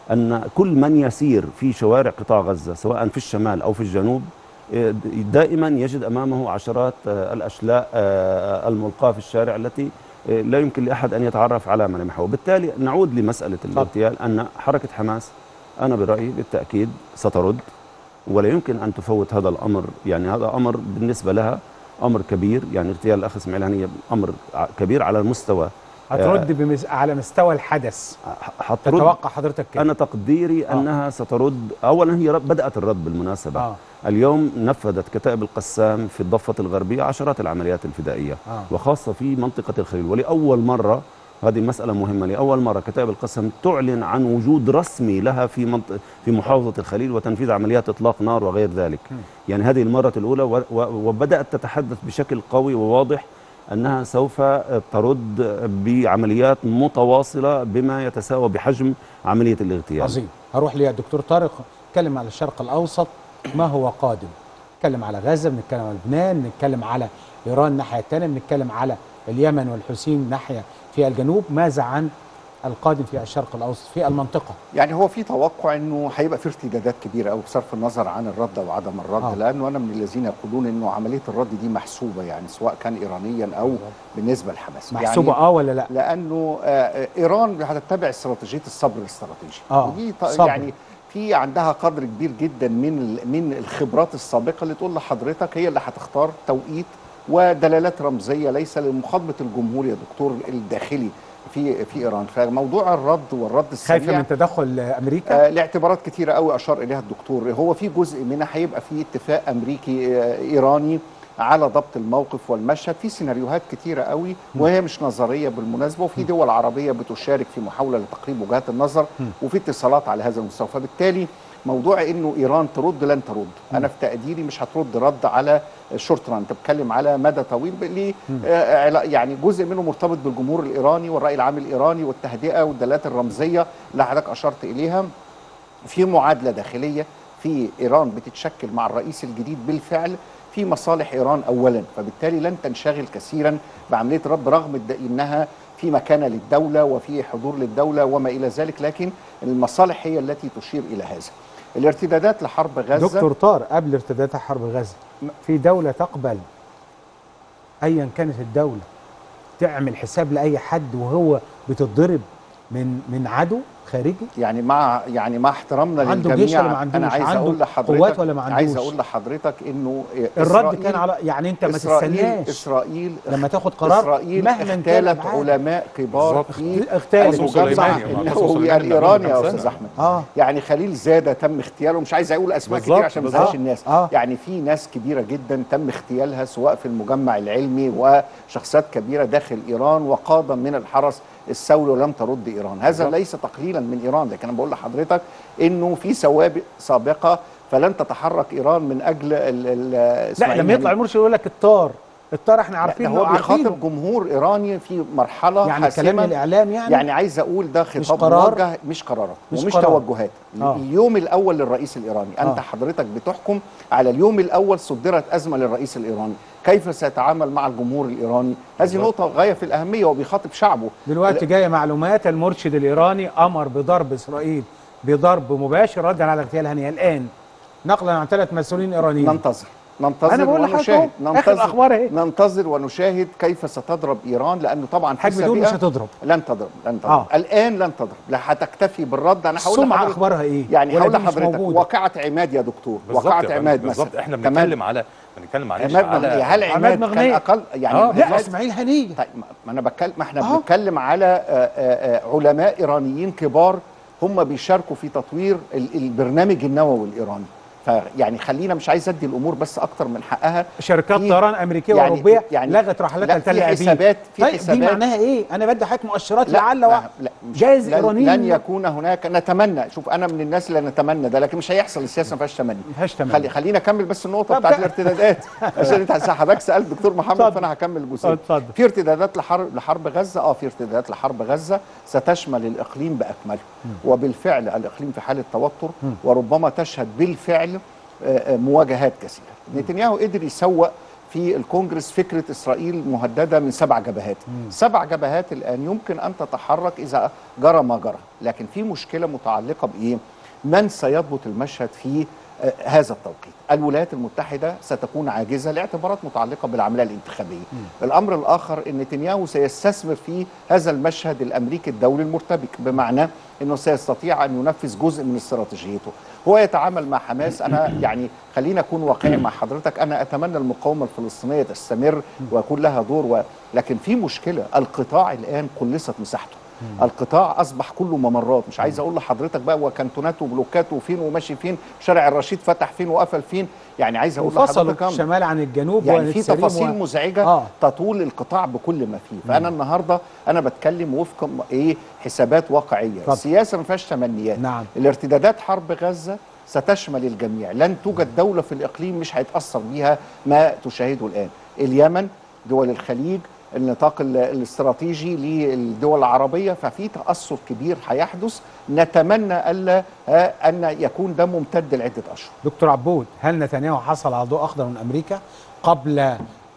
Speaker 4: ان كل من يسير في شوارع قطاع غزه سواء في الشمال او في الجنوب آه، دائما يجد امامه عشرات آه، الاشلاء آه، الملقاه في الشارع التي آه، لا يمكن لاحد ان يتعرف على ملامحها وبالتالي نعود لمساله الاغتيال ان حركه حماس انا برايي بالتاكيد سترد ولا يمكن ان تفوت هذا الامر يعني هذا امر بالنسبه لها امر كبير يعني اغتيال الاخ اسماعيل هنيه امر ع- كبير على المستوى
Speaker 1: هترد بمز... على مستوى الحدث
Speaker 4: ح- حترد
Speaker 1: تتوقع حضرتك كده
Speaker 4: انا تقديري
Speaker 1: آه.
Speaker 4: انها سترد اولا هي رد- بدات الرد بالمناسبه
Speaker 1: آه.
Speaker 4: اليوم نفذت كتائب القسام في الضفه الغربيه عشرات العمليات الفدائيه
Speaker 1: آه.
Speaker 4: وخاصه في منطقه الخليل ولاول مره هذه مسألة مهمة لأول مرة كتائب القسم تعلن عن وجود رسمي لها في منطقة في محافظة الخليل وتنفيذ عمليات إطلاق نار وغير ذلك يعني هذه المرة الأولى و- و- وبدأت تتحدث بشكل قوي وواضح أنها سوف ترد بعمليات متواصلة بما يتساوى بحجم عملية الاغتيال
Speaker 1: عظيم هروح للدكتور طارق نتكلم على الشرق الاوسط ما هو قادم نتكلم على غزه بنتكلم على لبنان نتكلم على ايران الناحيه الثانيه بنتكلم على اليمن والحوثيين ناحيه في الجنوب ماذا عن القادم في الشرق الاوسط في المنطقه
Speaker 2: يعني هو في توقع انه هيبقى في ارتدادات كبيره قوي بصرف النظر عن الرد او عدم الرد
Speaker 1: آه.
Speaker 2: آه. لانه انا من الذين يقولون انه عمليه الرد دي محسوبه يعني سواء كان ايرانيا او بالنسبه لحماس
Speaker 1: محسوبه
Speaker 2: يعني
Speaker 1: اه ولا لا
Speaker 2: لانه آه ايران هتتبع استراتيجيه الصبر الاستراتيجي
Speaker 1: آه،
Speaker 2: ودي ط-
Speaker 1: صبر.
Speaker 2: يعني في عندها قدر كبير جدا من ال- من الخبرات السابقه اللي تقول لحضرتك هي اللي هتختار توقيت ودلالات رمزيه ليس لمخاطبه الجمهور يا دكتور الداخلي في في ايران فموضوع الرد والرد
Speaker 1: خايفه
Speaker 2: السريع
Speaker 1: من تدخل امريكا
Speaker 2: آه لاعتبارات كتيرة قوي أشار إليها الدكتور هو في جزء منها هيبقى في اتفاق أمريكي آه إيراني على ضبط الموقف والمشهد في سيناريوهات كتيرة قوي وهي مش نظرية بالمناسبة وفي دول عربية بتشارك في محاولة لتقريب وجهات النظر وفي اتصالات على هذا المستوى فبالتالي موضوع انه ايران ترد لن ترد انا في تقديري مش هترد رد على الشورت ران انت بتتكلم على مدى طويل ب- ليه آه، علا- يعني جزء منه مرتبط بالجمهور الايراني والراي العام الايراني والتهدئه والدلالات الرمزيه اللي حضرتك اشرت اليها في معادله داخليه في ايران بتتشكل مع الرئيس الجديد بالفعل في مصالح ايران اولا فبالتالي لن تنشغل كثيرا بعمليه الرد برغم الد- انها في مكانه للدوله وفي حضور للدوله وما الى ذلك لكن المصالح هي التي تشير الى هذا الارتدادات لحرب غزه
Speaker 1: دكتور طار قبل ارتدادات حرب غزه في دوله تقبل ايا كانت الدوله تعمل حساب لاي حد وهو بتتضرب من من عدو خارجي
Speaker 2: يعني مع يعني مع احترامنا
Speaker 1: عنده
Speaker 2: للجميع
Speaker 1: جيش ولا ما عندوش؟
Speaker 2: انا عايز
Speaker 1: عنده
Speaker 2: اقول لحضرتك
Speaker 1: قوات ولا ما
Speaker 2: عايز
Speaker 1: عندوش؟
Speaker 2: اقول لحضرتك انه
Speaker 1: الرد
Speaker 2: إسرائيل-
Speaker 1: كان على يعني انت ما
Speaker 2: إسرائيل
Speaker 1: تستناش
Speaker 2: اسرائيل
Speaker 1: لما تاخد قرار
Speaker 2: اسرائيل
Speaker 1: مهما كان
Speaker 2: اختالت
Speaker 1: أبعاده.
Speaker 2: علماء كبار
Speaker 5: بالظبط.
Speaker 2: في
Speaker 1: اختالت.
Speaker 2: المجمع
Speaker 5: سليماني، ما قصص
Speaker 2: النووي
Speaker 5: سليماني
Speaker 2: الايراني
Speaker 5: من
Speaker 2: يا
Speaker 5: كام
Speaker 2: استاذ
Speaker 5: سنة.
Speaker 2: احمد
Speaker 1: اه
Speaker 2: يعني خليل زاده تم اغتياله مش عايز اقول اسماء
Speaker 5: بالظبط،
Speaker 2: كتير عشان ما
Speaker 5: بالظبط.
Speaker 2: ازعلش الناس
Speaker 1: آه.
Speaker 2: يعني في ناس كبيره جدا تم اغتيالها سواء في المجمع العلمي وشخصيات كبيره داخل ايران وقاده من الحرس الثوري ولم ترد ايران هذا
Speaker 5: بالظبط.
Speaker 2: ليس تقليلا من ايران لكن انا بقول لحضرتك انه في سوابق سابقه فلن تتحرك ايران من اجل ال ال
Speaker 1: لا
Speaker 2: إسماعيل
Speaker 1: لما يطلع
Speaker 2: هنية.
Speaker 1: المرشد يقول لك الطار الطار احنا
Speaker 2: لا،
Speaker 1: عارفين
Speaker 2: ده هو
Speaker 1: عارفينه.
Speaker 2: بيخاطب جمهور ايراني في مرحله
Speaker 1: يعني كلام
Speaker 2: حاسمة.
Speaker 1: الاعلام يعني,
Speaker 2: يعني عايز اقول ده
Speaker 1: مش
Speaker 2: خطاب
Speaker 1: قرار؟
Speaker 2: موجه مش قرارات
Speaker 1: مش
Speaker 2: ومش
Speaker 1: قرار.
Speaker 2: توجهات
Speaker 1: آه.
Speaker 2: اليوم الاول للرئيس الايراني انت
Speaker 1: آه.
Speaker 2: حضرتك بتحكم على اليوم الاول صدرت ازمه للرئيس الايراني كيف سيتعامل مع الجمهور الايراني هذه
Speaker 5: بالظبط.
Speaker 2: نقطه غايه في الاهميه وبيخاطب شعبه
Speaker 1: دلوقتي جايه معلومات المرشد الايراني امر بضرب اسرائيل بضرب مباشر ردا على اغتيال هنيه الان نقلا عن ثلاث مسؤولين ايرانيين
Speaker 2: ننتظر ننتظر
Speaker 1: أنا بقول لحضرتك
Speaker 2: ونشاهد
Speaker 1: أهو، آخر الأخبار أهي.
Speaker 2: ننتظر ونشاهد كيف ستضرب ايران لانه طبعا في
Speaker 1: حاج بتقول مش
Speaker 2: سابقة-
Speaker 1: هتضرب
Speaker 2: لن تضرب لن تضرب
Speaker 1: آه.
Speaker 2: الان لن تضرب لا هتكتفي بالرد انا هقول
Speaker 1: السمعه
Speaker 2: لحضرتك
Speaker 1: اخبارها ايه
Speaker 2: يعني
Speaker 1: ولا
Speaker 2: هقول
Speaker 1: دي مش
Speaker 2: لحضرتك
Speaker 1: موجودة؟
Speaker 2: واقعه عماد يا دكتور
Speaker 5: بالظبط
Speaker 2: واقعه
Speaker 5: يا فندم،
Speaker 2: عماد
Speaker 5: بالظبط
Speaker 2: مثلا
Speaker 5: احنا
Speaker 2: كمان
Speaker 5: بنتكلم على بنتكلم معلش
Speaker 2: عماد
Speaker 5: على
Speaker 2: مغنية هل
Speaker 1: عماد
Speaker 2: عماد كان
Speaker 1: مغنية.
Speaker 2: اقل يعني
Speaker 5: آه،
Speaker 1: لا
Speaker 2: عماد-
Speaker 1: اسماعيل هنيه
Speaker 2: طيب ما- ما انا بتكلم ما احنا
Speaker 1: آه.
Speaker 2: بنتكلم على آه، آه، آه، علماء ايرانيين كبار هم بيشاركوا في تطوير ال- البرنامج النووي الايراني فيعني خلينا مش عايز ادي الامور بس اكتر من حقها
Speaker 1: شركات
Speaker 2: في-
Speaker 1: طيران امريكيه
Speaker 2: يعني-
Speaker 1: واوروبيه
Speaker 2: يعني
Speaker 1: لغت رحلاتها
Speaker 2: لا، في
Speaker 1: لتل ابيب
Speaker 2: حسابات- في
Speaker 1: طيب دي
Speaker 2: حسابات-
Speaker 1: معناها ايه انا بدي حضرتك مؤشرات
Speaker 2: لا
Speaker 1: لعل
Speaker 2: لا,
Speaker 1: وعسى
Speaker 2: لا مش
Speaker 1: جايز
Speaker 2: لن,
Speaker 1: ايرانيين
Speaker 2: لن يكون هناك نتمنى شوف انا من الناس اللي نتمنى ده لكن مش هيحصل السياسه ما فيهاش تمني
Speaker 1: ما فيهاش تمني.
Speaker 2: خلي خلينا اكمل بس النقطه
Speaker 1: طب
Speaker 2: بتاعت
Speaker 1: ده-
Speaker 2: الارتدادات عشان انت حضرتك سالت دكتور محمد
Speaker 1: اتفضل.
Speaker 2: فانا هكمل الجزئيه
Speaker 1: اتفضل.
Speaker 2: في ارتدادات لحرب لحرب غزه اه في ارتدادات لحرب غزه ستشمل الاقليم باكمله وبالفعل الاقليم في حاله توتر وربما تشهد بالفعل آه، آه، مواجهات كثيره نتنياهو قدر يسوق في الكونجرس فكره اسرائيل مهدده من سبع جبهات سبع جبهات الان يمكن ان تتحرك اذا جرى ما جرى لكن في مشكله متعلقه بايه من سيضبط المشهد في آه، هذا التوقيت الولايات المتحدة ستكون عاجزة لاعتبارات متعلقة بالعملية الانتخابية الأمر الآخر أن نتنياهو سيستثمر في هذا المشهد الأمريكي الدولي المرتبك بمعنى أنه سيستطيع أن ينفذ جزء من استراتيجيته هو يتعامل مع حماس أنا يعني خلينا أكون واقعي مع حضرتك أنا أتمنى المقاومة الفلسطينية تستمر ويكون لها دور و... لكن في مشكلة القطاع الآن قلصت مساحته القطاع اصبح كله ممرات مش عايز اقول لحضرتك بقى وكانتونات وبلوكات وفين وماشي فين شارع الرشيد فتح فين وقفل فين يعني عايز اقول
Speaker 1: وفصلوا
Speaker 2: لحضرتك أمر.
Speaker 1: الشمال عن الجنوب
Speaker 2: يعني في
Speaker 1: ونتسريم
Speaker 2: تفاصيل
Speaker 1: و-
Speaker 2: مزعجه
Speaker 1: آه.
Speaker 2: تطول القطاع بكل ما فيه فانا النهارده انا بتكلم وفق م- ايه حسابات واقعيه
Speaker 1: اتفضل.
Speaker 2: السياسه ما فيهاش تمنيات
Speaker 1: نعم.
Speaker 2: الارتدادات حرب غزه ستشمل الجميع لن توجد دوله في الاقليم مش هيتاثر بيها ما تشاهده الان اليمن دول الخليج النطاق ال- الاستراتيجي للدول العربيه ففي تاثر كبير هيحدث نتمنى الا آه، ان يكون ده ممتد لعده اشهر
Speaker 1: دكتور عبود هل نتنياهو حصل على ضوء اخضر من امريكا قبل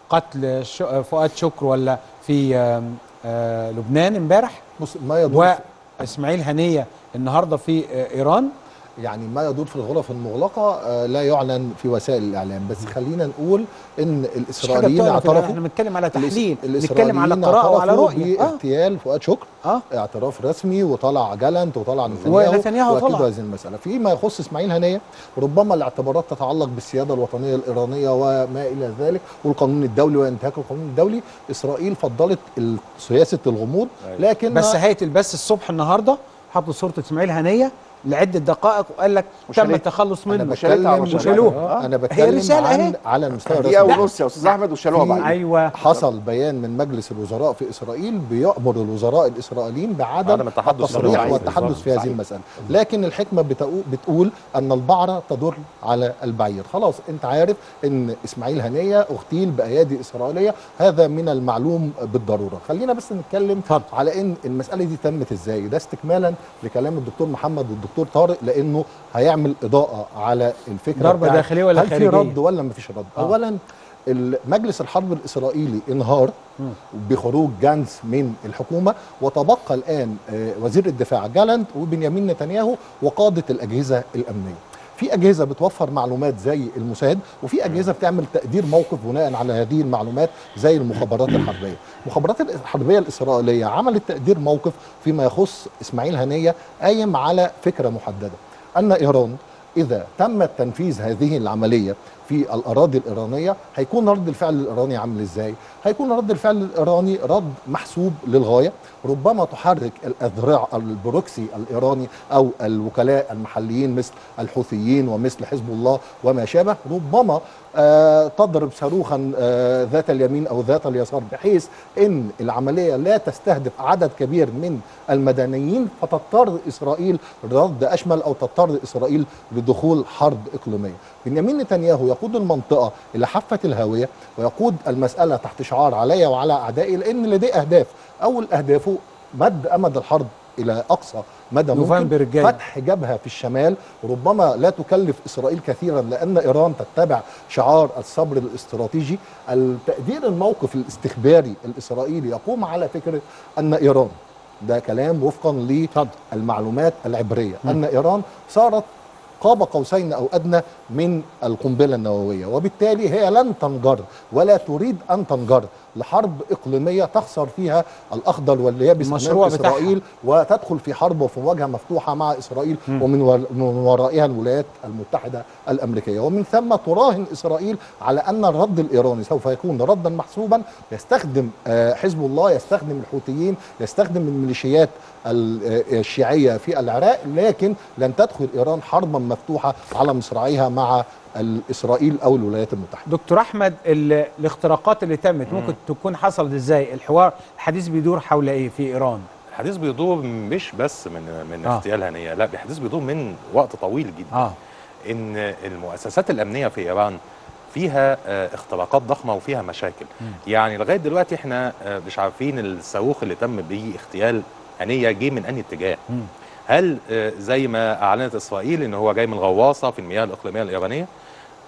Speaker 1: قتل ش- فؤاد شكر ولا في آم، آه، لبنان امبارح
Speaker 3: بص ما يدور
Speaker 1: واسماعيل هنيه النهارده في آه، ايران
Speaker 3: يعني ما يدور في الغرف المغلقه آه، لا يعلن في وسائل الاعلام بس خلينا نقول ان
Speaker 1: مش حاجه
Speaker 3: الاسرائيليين
Speaker 1: بتعرف
Speaker 3: اعترفوا
Speaker 1: احنا بنتكلم على تحليل
Speaker 3: الإس-
Speaker 1: نتكلم على
Speaker 3: الإسرائيليين
Speaker 1: قراءه وعلى
Speaker 3: اعترفوا
Speaker 1: رؤيه اه
Speaker 3: باغتيال فؤاد شكر
Speaker 1: اه
Speaker 3: اعتراف رسمي وطلع جالنت وطلع نتنياهو
Speaker 1: ونتنياهو
Speaker 3: واكدوا
Speaker 1: طلع.
Speaker 3: هذه المساله فيما يخص اسماعيل هنيه ربما الاعتبارات تتعلق بالسياده الوطنيه الايرانيه وما الى ذلك والقانون الدولي وانتهاك القانون الدولي اسرائيل فضلت ال- سياسه الغموض لكن
Speaker 1: بس هيئه البث الصبح النهارده حطوا صوره اسماعيل هنيه لعده دقائق وقال لك تم
Speaker 2: وشالتها.
Speaker 1: التخلص
Speaker 3: انا
Speaker 1: منه
Speaker 2: وشالتها
Speaker 3: بتكلم
Speaker 2: وشالوها.
Speaker 1: وشالوها.
Speaker 2: آه.
Speaker 3: انا
Speaker 1: هي
Speaker 3: بتكلم
Speaker 1: رسالة
Speaker 3: عن
Speaker 1: أهي.
Speaker 3: على المستوى
Speaker 2: دقيقه
Speaker 3: الرسمي
Speaker 2: ونص يا استاذ احمد وشالوها
Speaker 3: في-
Speaker 2: بعدين
Speaker 1: ايوه
Speaker 3: حصل بيان من مجلس الوزراء في اسرائيل بيامر الوزراء الاسرائيليين بعدم
Speaker 5: عدم التحدث
Speaker 3: التصريح
Speaker 2: بالرأي.
Speaker 3: والتحدث في هذه
Speaker 2: صحيح.
Speaker 3: المساله لكن الحكمه بتقو- بتقول ان البعره تدل على البعير خلاص انت عارف ان اسماعيل هنيه اغتيل بايادي اسرائيليه هذا من المعلوم بالضروره خلينا بس نتكلم
Speaker 1: اتفضل.
Speaker 3: على ان المساله دي تمت ازاي ده استكمالا لكلام الدكتور محمد والدكتور طارق لانه هيعمل اضاءه على الفكره
Speaker 1: ضربة
Speaker 3: بتاعت
Speaker 1: داخلية ولا
Speaker 3: هل
Speaker 1: خارجية؟
Speaker 3: في رد ولا مفيش رد
Speaker 1: آه.
Speaker 3: اولا ال- مجلس الحرب الاسرائيلي انهار بخروج جانس من الحكومه وتبقى الان آه، وزير الدفاع جالنت وبنيامين نتنياهو وقاده الاجهزه الامنيه في اجهزه بتوفر معلومات زي الموساد وفي اجهزه بتعمل تقدير موقف بناء على هذه المعلومات زي المخابرات الحربيه المخابرات الحربيه الاسرائيليه عملت تقدير موقف فيما يخص اسماعيل هنيه قايم على فكره محدده ان ايران اذا تم تنفيذ هذه العمليه في الاراضي الايرانيه هيكون رد الفعل الايراني عامل ازاي هيكون رد الفعل الايراني رد محسوب للغايه ربما تحرك الاذرع البروكسي الايراني او الوكلاء المحليين مثل الحوثيين ومثل حزب الله وما شابه ربما آه تضرب صاروخا آه ذات اليمين او ذات اليسار بحيث ان العمليه لا تستهدف عدد كبير من المدنيين فتضطر اسرائيل رد اشمل او تضطر اسرائيل لدخول حرب اقليميه. بنيامين نتنياهو يقود المنطقه الى حافه الهاويه ويقود المساله تحت شعار علي وعلى اعدائي لان لديه اهداف، اول اهدافه مد امد الحرب الى اقصى مدى
Speaker 1: نوفمبر
Speaker 3: ممكن
Speaker 1: الجاي.
Speaker 3: فتح جبهه في الشمال ربما لا تكلف اسرائيل كثيرا لان ايران تتبع شعار الصبر الاستراتيجي التقدير الموقف الاستخباري الاسرائيلي يقوم على فكره ان ايران ده كلام وفقا للمعلومات العبريه ان ايران صارت قاب قوسين او ادنى من القنبله النوويه وبالتالي هي لن تنجر ولا تريد ان تنجر لحرب اقليميه تخسر فيها الاخضر واليابس
Speaker 1: المشروع
Speaker 3: امام
Speaker 1: بتاعها.
Speaker 3: اسرائيل وتدخل في حرب وفي مواجهه مفتوحه مع اسرائيل ومن ور- من ورائها الولايات المتحده الامريكيه ومن ثم تراهن اسرائيل على ان الرد الايراني سوف يكون ردا محسوبا يستخدم آه، حزب الله يستخدم الحوثيين يستخدم الميليشيات ال- آه، الشيعيه في العراق لكن لن تدخل ايران حربا مفتوحه على مصراعيها مع ال- اسرائيل او الولايات المتحده
Speaker 1: دكتور احمد ال- الاختراقات اللي تمت ممكن تكون حصلت ازاي الحوار الحديث بيدور حول ايه في ايران
Speaker 5: الحديث بيدور مش بس من من
Speaker 1: آه.
Speaker 5: اغتيال هنيه لا الحديث بيدور من وقت طويل جدا
Speaker 1: اه
Speaker 5: ان المؤسسات الامنيه في ايران فيها آه، اختراقات ضخمه وفيها مشاكل يعني لغايه دلوقتي احنا آه، مش عارفين الصاروخ اللي تم به اغتيال هنيه جه من انهي اتجاه هل آه، زي ما اعلنت اسرائيل ان هو جاي من غواصه في المياه الاقليميه الايرانيه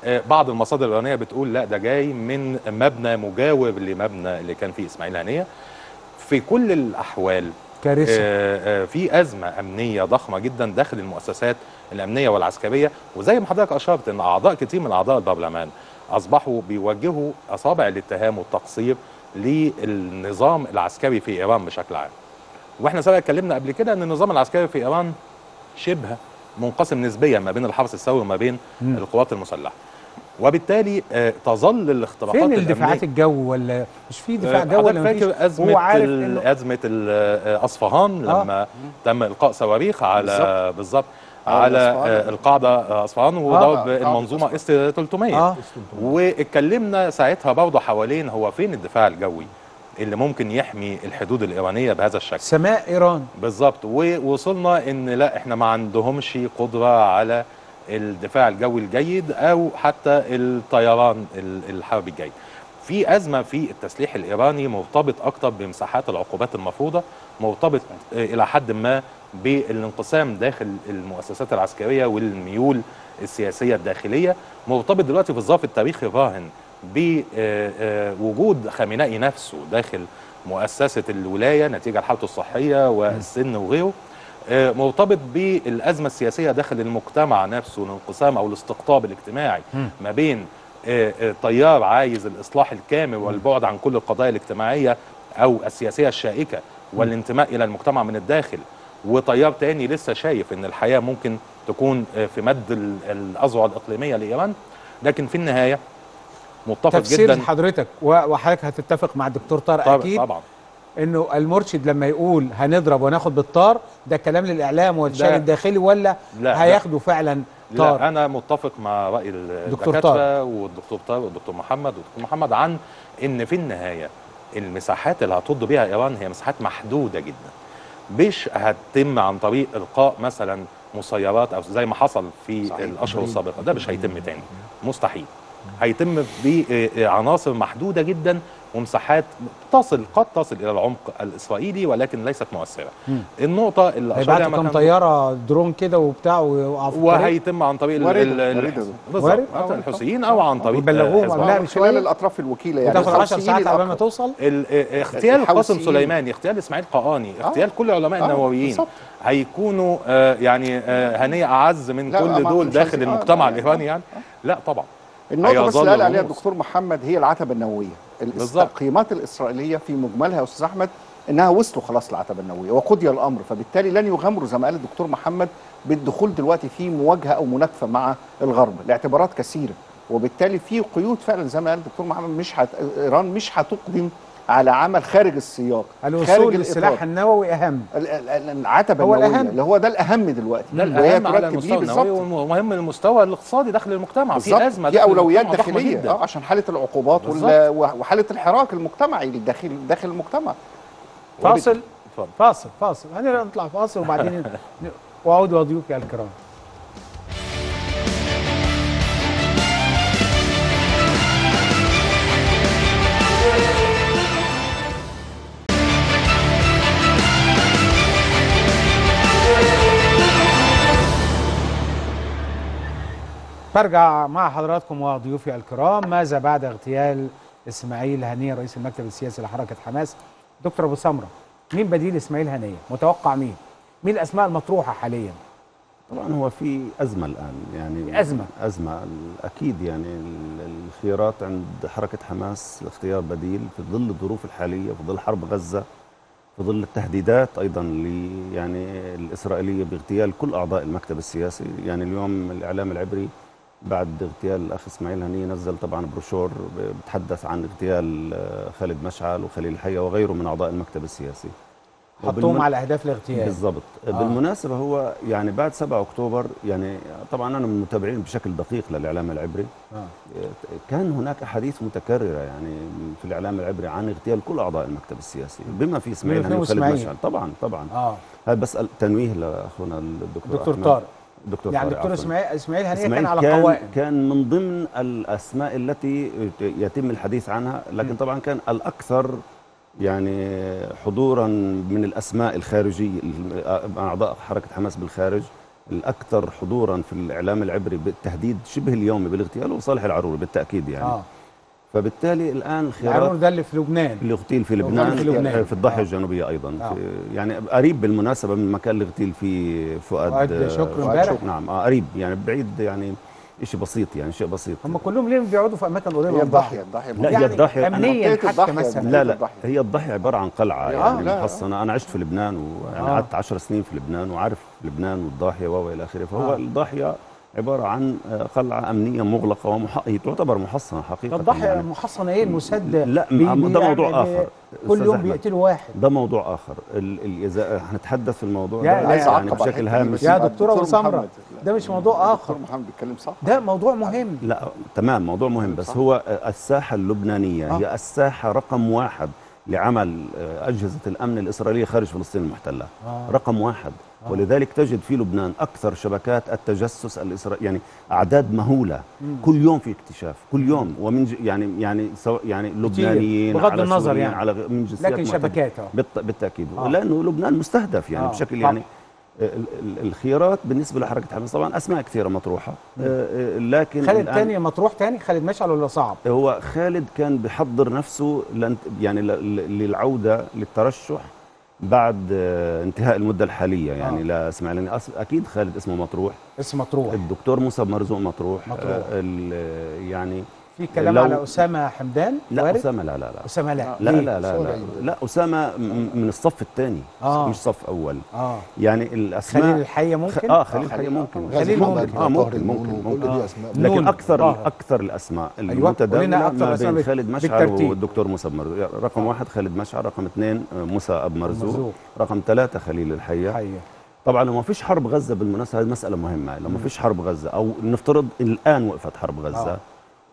Speaker 5: آه، بعض المصادر الايرانيه بتقول لا ده جاي من مبنى مجاور لمبنى اللي كان فيه اسماعيل هنيه في كل الاحوال
Speaker 1: كارثه
Speaker 5: آه، آه، في ازمه امنيه ضخمه جدا داخل المؤسسات الامنيه والعسكريه وزي ما حضرتك اشرت ان اعضاء كتير من اعضاء البرلمان اصبحوا بيوجهوا اصابع الاتهام والتقصير للنظام العسكري في ايران بشكل عام. واحنا سبق اتكلمنا قبل كده ان النظام العسكري في ايران شبه منقسم نسبيا ما بين الحرس الثوري وما بين
Speaker 1: مم.
Speaker 5: القوات المسلحه. وبالتالي آه، تظل الاختراقات
Speaker 1: فين
Speaker 5: الأمنية-
Speaker 1: الدفاعات الجو ولا مش في دفاع
Speaker 5: آه،
Speaker 1: جو ولا
Speaker 5: حضرتك
Speaker 1: مفيش
Speaker 5: فاكر ازمه
Speaker 1: هو عارف
Speaker 5: ال-
Speaker 1: انه
Speaker 5: ازمه ال- آه، اصفهان
Speaker 1: آه.
Speaker 5: لما تم القاء صواريخ على بالظبط
Speaker 2: على
Speaker 5: على
Speaker 2: أصفهان.
Speaker 5: آه، القاعده آه، اصفهان وضرب
Speaker 2: قاعدة
Speaker 5: المنظومه اس 300
Speaker 1: اه
Speaker 5: واتكلمنا ساعتها برضه حوالين هو فين الدفاع الجوي اللي ممكن يحمي الحدود الايرانيه بهذا الشكل
Speaker 1: سماء ايران
Speaker 5: بالظبط ووصلنا ان لا احنا ما عندهمش قدره على الدفاع الجوي الجيد او حتى الطيران ال- الحربي الجيد في ازمه في التسليح الايراني مرتبط اكتر بمساحات العقوبات المفروضه مرتبط آه، الى حد ما بالانقسام داخل المؤسسات العسكريه والميول السياسيه الداخليه مرتبط دلوقتي في الظرف التاريخي الراهن بوجود خامنئي نفسه داخل مؤسسه الولايه نتيجه لحالته الصحيه والسن وغيره آه، مرتبط بالازمه السياسيه داخل المجتمع نفسه الانقسام او الاستقطاب الاجتماعي
Speaker 1: مم.
Speaker 5: ما بين آه، آه، تيار عايز الاصلاح الكامل والبعد عن كل القضايا الاجتماعيه او السياسيه الشائكه والانتماء الى المجتمع من الداخل وتيار تاني لسه شايف ان الحياه ممكن تكون آه، في مد ال- الاذرع الاقليميه لايران لكن في النهايه متفق
Speaker 1: تفسير
Speaker 5: جدا
Speaker 1: حضرتك و- وحضرتك هتتفق مع الدكتور طارق
Speaker 5: طبعا
Speaker 1: اكيد
Speaker 5: طبعا
Speaker 1: انه المرشد لما يقول هنضرب وناخد بالطار ده كلام للاعلام والشان
Speaker 5: لا.
Speaker 1: الداخلي ولا
Speaker 5: لا،
Speaker 1: هياخدوا فعلا
Speaker 5: لا
Speaker 1: طار
Speaker 5: انا متفق مع راي
Speaker 1: دكتور
Speaker 5: الدكاتره والدكتور طارق والدكتور محمد والدكتور محمد عن ان في النهايه المساحات اللي هتض بيها ايران هي مساحات محدوده جدا مش هتتم عن طريق القاء مثلا مسيرات او زي ما حصل في
Speaker 2: صحيح.
Speaker 5: الاشهر السابقه ده مش هيتم تاني مستحيل هيتم بعناصر محدوده جدا ومساحات تصل قد تصل الى العمق الاسرائيلي ولكن ليست مؤثره
Speaker 1: مم.
Speaker 5: النقطه اللي اشار لها
Speaker 1: هيبعتوا كام
Speaker 5: مكان-
Speaker 1: طياره درون كده وبتاع ويقعوا في الطريق
Speaker 5: وهيتم عن طريق ال-
Speaker 2: واردة،
Speaker 5: ال- ال-
Speaker 2: واردة.
Speaker 5: بالظبط
Speaker 1: وارد.
Speaker 5: عن طريق الحوثيين او عن طريق
Speaker 1: ويبلغوهم
Speaker 5: حزب
Speaker 1: قبلها
Speaker 5: الله.
Speaker 2: من
Speaker 1: بشوية.
Speaker 2: خلال الاطراف الوكيله يعني
Speaker 1: وتاخد 10
Speaker 2: الحوثيين
Speaker 1: ساعات على ما
Speaker 2: الأقرب.
Speaker 1: توصل
Speaker 5: ال- اه، اغتيال القاسم
Speaker 2: الحوثيين.
Speaker 5: سليماني اغتيال اسماعيل قاني
Speaker 2: آه.
Speaker 5: اغتيال كل علماء
Speaker 2: آه،
Speaker 5: النوويين
Speaker 2: بالظبط.
Speaker 5: هيكونوا آه، يعني آه، هنيه اعز من
Speaker 2: لا،
Speaker 5: كل
Speaker 2: ما-
Speaker 5: دول
Speaker 2: مش
Speaker 5: داخل
Speaker 2: عايزين- آه،
Speaker 5: المجتمع
Speaker 2: آه،
Speaker 5: الايراني
Speaker 2: آه،
Speaker 5: يعني لا طبعا
Speaker 2: النقطة بس
Speaker 5: هيظل
Speaker 2: اللي قال عليها
Speaker 5: رموز.
Speaker 2: الدكتور محمد هي العتبة النووية
Speaker 5: بالظبط.
Speaker 2: التقييمات الإسرائيلية في مجملها يا أستاذ أحمد إنها وصلوا خلاص للعتبة النووية وقضي الأمر فبالتالي لن يغامروا زي ما قال الدكتور محمد بالدخول دلوقتي في مواجهة أو مناكفة مع الغرب لاعتبارات كثيرة وبالتالي في قيود فعلا زي ما قال الدكتور محمد مش هت... إيران مش هتقدم على عمل خارج السياق خارج
Speaker 1: الوصول
Speaker 2: الإطار.
Speaker 1: للسلاح النووي اهم
Speaker 2: ال- ال- ال- العتبة
Speaker 1: هو
Speaker 2: النووية
Speaker 1: الأهم.
Speaker 2: اللي هو ده الأهم دلوقتي
Speaker 5: ده
Speaker 2: وهي
Speaker 5: الاهم على
Speaker 2: ترتب
Speaker 5: المستوى
Speaker 2: ليه
Speaker 5: النووي
Speaker 2: بالظبط
Speaker 5: ومهم المستوى الاقتصادي داخل المجتمع
Speaker 2: بالظبط
Speaker 5: في ازمه
Speaker 2: في
Speaker 5: داخل
Speaker 2: اولويات
Speaker 5: المجتمع ضخمة
Speaker 2: داخليه
Speaker 5: جدا.
Speaker 2: اه عشان حاله العقوبات وال-
Speaker 5: بالظبط.
Speaker 2: وحاله الحراك المجتمعي داخل داخل المجتمع
Speaker 1: فاصل
Speaker 5: اتفضل.
Speaker 1: فاصل فاصل هنطلع فاصل وبعدين ن- واعود وضيوفي الكرام برجع مع حضراتكم وضيوفي الكرام ماذا بعد اغتيال اسماعيل هنيه رئيس المكتب السياسي لحركه حماس دكتور ابو سمره مين بديل اسماعيل هنيه متوقع مين مين الاسماء المطروحه حاليا
Speaker 4: طبعا هو في ازمه الان يعني
Speaker 1: أزمة.
Speaker 4: ازمه اكيد يعني ال- الخيارات عند حركه حماس اختيار بديل في ظل الظروف الحاليه في ظل حرب غزه في ظل التهديدات ايضا ل يعني الاسرائيليه باغتيال كل اعضاء المكتب السياسي يعني اليوم الاعلام العبري بعد اغتيال الاخ اسماعيل هنيه نزل طبعا بروشور بتحدث عن اغتيال آه، خالد مشعل وخليل الحيه وغيره من اعضاء المكتب السياسي
Speaker 1: حطوهم
Speaker 4: وبالمن-
Speaker 1: على اهداف الاغتيال
Speaker 4: بالضبط
Speaker 1: آه.
Speaker 4: آه. بالمناسبة هو يعني بعد 7 أكتوبر يعني طبعا أنا من المتابعين بشكل دقيق للإعلام العبري
Speaker 1: آه.
Speaker 4: كان هناك أحاديث متكررة يعني في الإعلام العبري عن اغتيال كل أعضاء المكتب السياسي بما في إسماعيل
Speaker 1: بما فيهم
Speaker 4: هنيه وخالد
Speaker 1: إسماعيل.
Speaker 4: مشعل طبعا طبعا
Speaker 1: اه
Speaker 4: هذا بس تنويه لأخونا الدكتور
Speaker 1: دكتور
Speaker 4: أحمد.
Speaker 1: طارق
Speaker 4: دكتور
Speaker 1: يعني
Speaker 4: طارق
Speaker 1: دكتور
Speaker 4: عفواً.
Speaker 1: اسماعيل اسماعيل هنيه كان
Speaker 4: إسماعيل
Speaker 1: على
Speaker 4: كان
Speaker 1: قوائم
Speaker 4: كان من ضمن الاسماء التي يتم الحديث عنها لكن طبعا كان الاكثر يعني حضورا من الاسماء الخارجيه اعضاء حركه حماس بالخارج الاكثر حضورا في الاعلام العبري بالتهديد شبه اليومي بالاغتيال هو صالح العروري بالتاكيد يعني
Speaker 1: اه
Speaker 4: فبالتالي الان
Speaker 1: العرور
Speaker 4: خيارات
Speaker 1: ده اللي في لبنان
Speaker 4: اللي اغتيل في
Speaker 1: اللي
Speaker 4: لبنان
Speaker 1: في لبنان.
Speaker 4: في الضاحيه
Speaker 1: آه.
Speaker 4: الجنوبيه ايضا
Speaker 1: آه.
Speaker 4: في يعني قريب بالمناسبه من المكان اللي اغتيل فيه فؤاد
Speaker 1: فؤاد
Speaker 4: آه،
Speaker 1: شكر
Speaker 4: فؤاد
Speaker 1: امبارح.
Speaker 4: شكر، نعم آه قريب يعني بعيد يعني شيء بسيط يعني شيء بسيط
Speaker 1: هم كلهم ليه بيقعدوا في اماكن قريبه
Speaker 2: هي
Speaker 1: من
Speaker 2: الضاحيه
Speaker 1: الضاحيه
Speaker 2: الضاحيه
Speaker 4: لا، هي
Speaker 1: يعني
Speaker 4: الضاحية.
Speaker 1: امنيا
Speaker 2: منطقة
Speaker 1: حتى
Speaker 2: الضاحية
Speaker 1: مثلا
Speaker 4: لا لا
Speaker 2: الضاحية.
Speaker 4: هي الضاحيه عباره عن قلعه
Speaker 1: آه،
Speaker 4: يعني
Speaker 2: لا.
Speaker 4: محصنه انا عشت في لبنان وانا
Speaker 1: آه.
Speaker 4: قعدت 10 سنين في لبنان وعارف لبنان والضاحيه والى اخره فهو
Speaker 1: آه.
Speaker 4: الضاحيه عباره عن آه، قلعه امنيه مغلقه ومح... هي تعتبر محصنه حقيقه
Speaker 1: طب الضاحيه
Speaker 4: يعني.
Speaker 1: محصنه ايه المسد
Speaker 4: لا
Speaker 1: بي-
Speaker 4: ده موضوع
Speaker 1: بيعمل-
Speaker 4: اخر
Speaker 1: كل
Speaker 4: أستاذ
Speaker 1: يوم
Speaker 4: أحمد.
Speaker 1: بيقتلوا واحد
Speaker 4: ده موضوع اخر ال... ال... اذا هنتحدث في الموضوع
Speaker 1: يا-
Speaker 4: ده
Speaker 1: لا،
Speaker 2: عايز
Speaker 4: يعني
Speaker 2: اعقب على
Speaker 4: بشكل
Speaker 2: الحتة دي
Speaker 4: هامش
Speaker 2: بس
Speaker 1: يا
Speaker 2: يبقى
Speaker 1: دكتور أبو
Speaker 2: الدكتور
Speaker 1: سمرة،
Speaker 2: محمد.
Speaker 1: ده مش موضوع
Speaker 2: الدكتور
Speaker 1: آخر.
Speaker 2: محمد بيتكلم صح
Speaker 1: ده موضوع مهم
Speaker 4: لا تمام موضوع مهم بس
Speaker 2: صح.
Speaker 4: هو الساحة اللبنانية
Speaker 1: آه.
Speaker 4: هي الساحة رقم واحد لعمل آه، أجهزة الأمن الإسرائيلية خارج فلسطين المحتلة
Speaker 1: آه.
Speaker 4: رقم واحد
Speaker 1: آه.
Speaker 4: ولذلك تجد في لبنان أكثر شبكات التجسس الإسرائيلي يعني أعداد مهولة كل يوم في اكتشاف كل يوم ومن ج- يعني يعني سواء يعني لبنانيين
Speaker 1: بغض
Speaker 4: على
Speaker 1: النظر
Speaker 4: سوريين
Speaker 1: يعني.
Speaker 4: على غ- من جنسيات
Speaker 1: لكن
Speaker 4: معتدلة.
Speaker 1: شبكات اه
Speaker 4: بالت- بالتاكيد
Speaker 1: آه.
Speaker 4: لانه لبنان مستهدف يعني
Speaker 1: آه،
Speaker 4: بشكل
Speaker 1: طبعا.
Speaker 4: يعني ال- ال- الخيارات بالنسبه لحركه حماس طبعا اسماء كثيره مطروحه آه، آه، لكن
Speaker 1: خالد
Speaker 4: الآن
Speaker 1: تاني مطروح تاني خالد مشعل ولا صعب
Speaker 4: هو خالد كان بيحضر نفسه لن يعني ل- ل- للعوده للترشح بعد آه، انتهاء المده الحاليه يعني
Speaker 1: آه.
Speaker 4: لا اسمع لاني أص- اكيد خالد اسمه مطروح
Speaker 1: اسم مطروح
Speaker 4: الدكتور موسى مرزوق مطروح,
Speaker 1: مطروح.
Speaker 4: آه، ال- يعني
Speaker 1: في كلام
Speaker 4: لو-
Speaker 1: على اسامه حمدان
Speaker 4: لا
Speaker 1: وارد؟
Speaker 4: اسامه لا لا لا
Speaker 1: اسامه لا
Speaker 4: لا
Speaker 1: ليه؟
Speaker 4: لا لا لا, لا اسامه م- من الصف الثاني
Speaker 1: آه.
Speaker 4: مش صف اول
Speaker 1: اه
Speaker 4: يعني الاسماء
Speaker 1: خليل الحيه ممكن
Speaker 4: خ- اه خليل
Speaker 2: آه،
Speaker 4: الحقيقه
Speaker 2: خليل،
Speaker 4: ممكن
Speaker 2: آه،
Speaker 1: خليل
Speaker 3: محمد
Speaker 1: ممكن.
Speaker 4: اه
Speaker 3: وطاهر
Speaker 4: ممكن ممكن
Speaker 3: المنون،
Speaker 4: ممكن
Speaker 3: كل
Speaker 1: آه.
Speaker 3: دي اسماء
Speaker 1: نون.
Speaker 4: لكن اكثر
Speaker 1: طاهر.
Speaker 4: اكثر الاسماء
Speaker 1: أيوة،
Speaker 4: المتداوله
Speaker 1: قولنا أكثر
Speaker 4: ما
Speaker 1: الأسماء
Speaker 4: بين
Speaker 1: بال-
Speaker 4: خالد مشعل
Speaker 1: بالترتيب.
Speaker 4: والدكتور موسى مرزوق رقم واحد خالد مشعل رقم اثنين آه، موسى اب مرزوق
Speaker 1: مرزوق.
Speaker 4: رقم ثلاثه خليل الحيه
Speaker 1: حيه
Speaker 4: طبعا لو ما فيش حرب غزه بالمناسبه هذه مساله مهمه لو ما فيش حرب غزه او نفترض الان وقفت حرب غزه
Speaker 1: آه.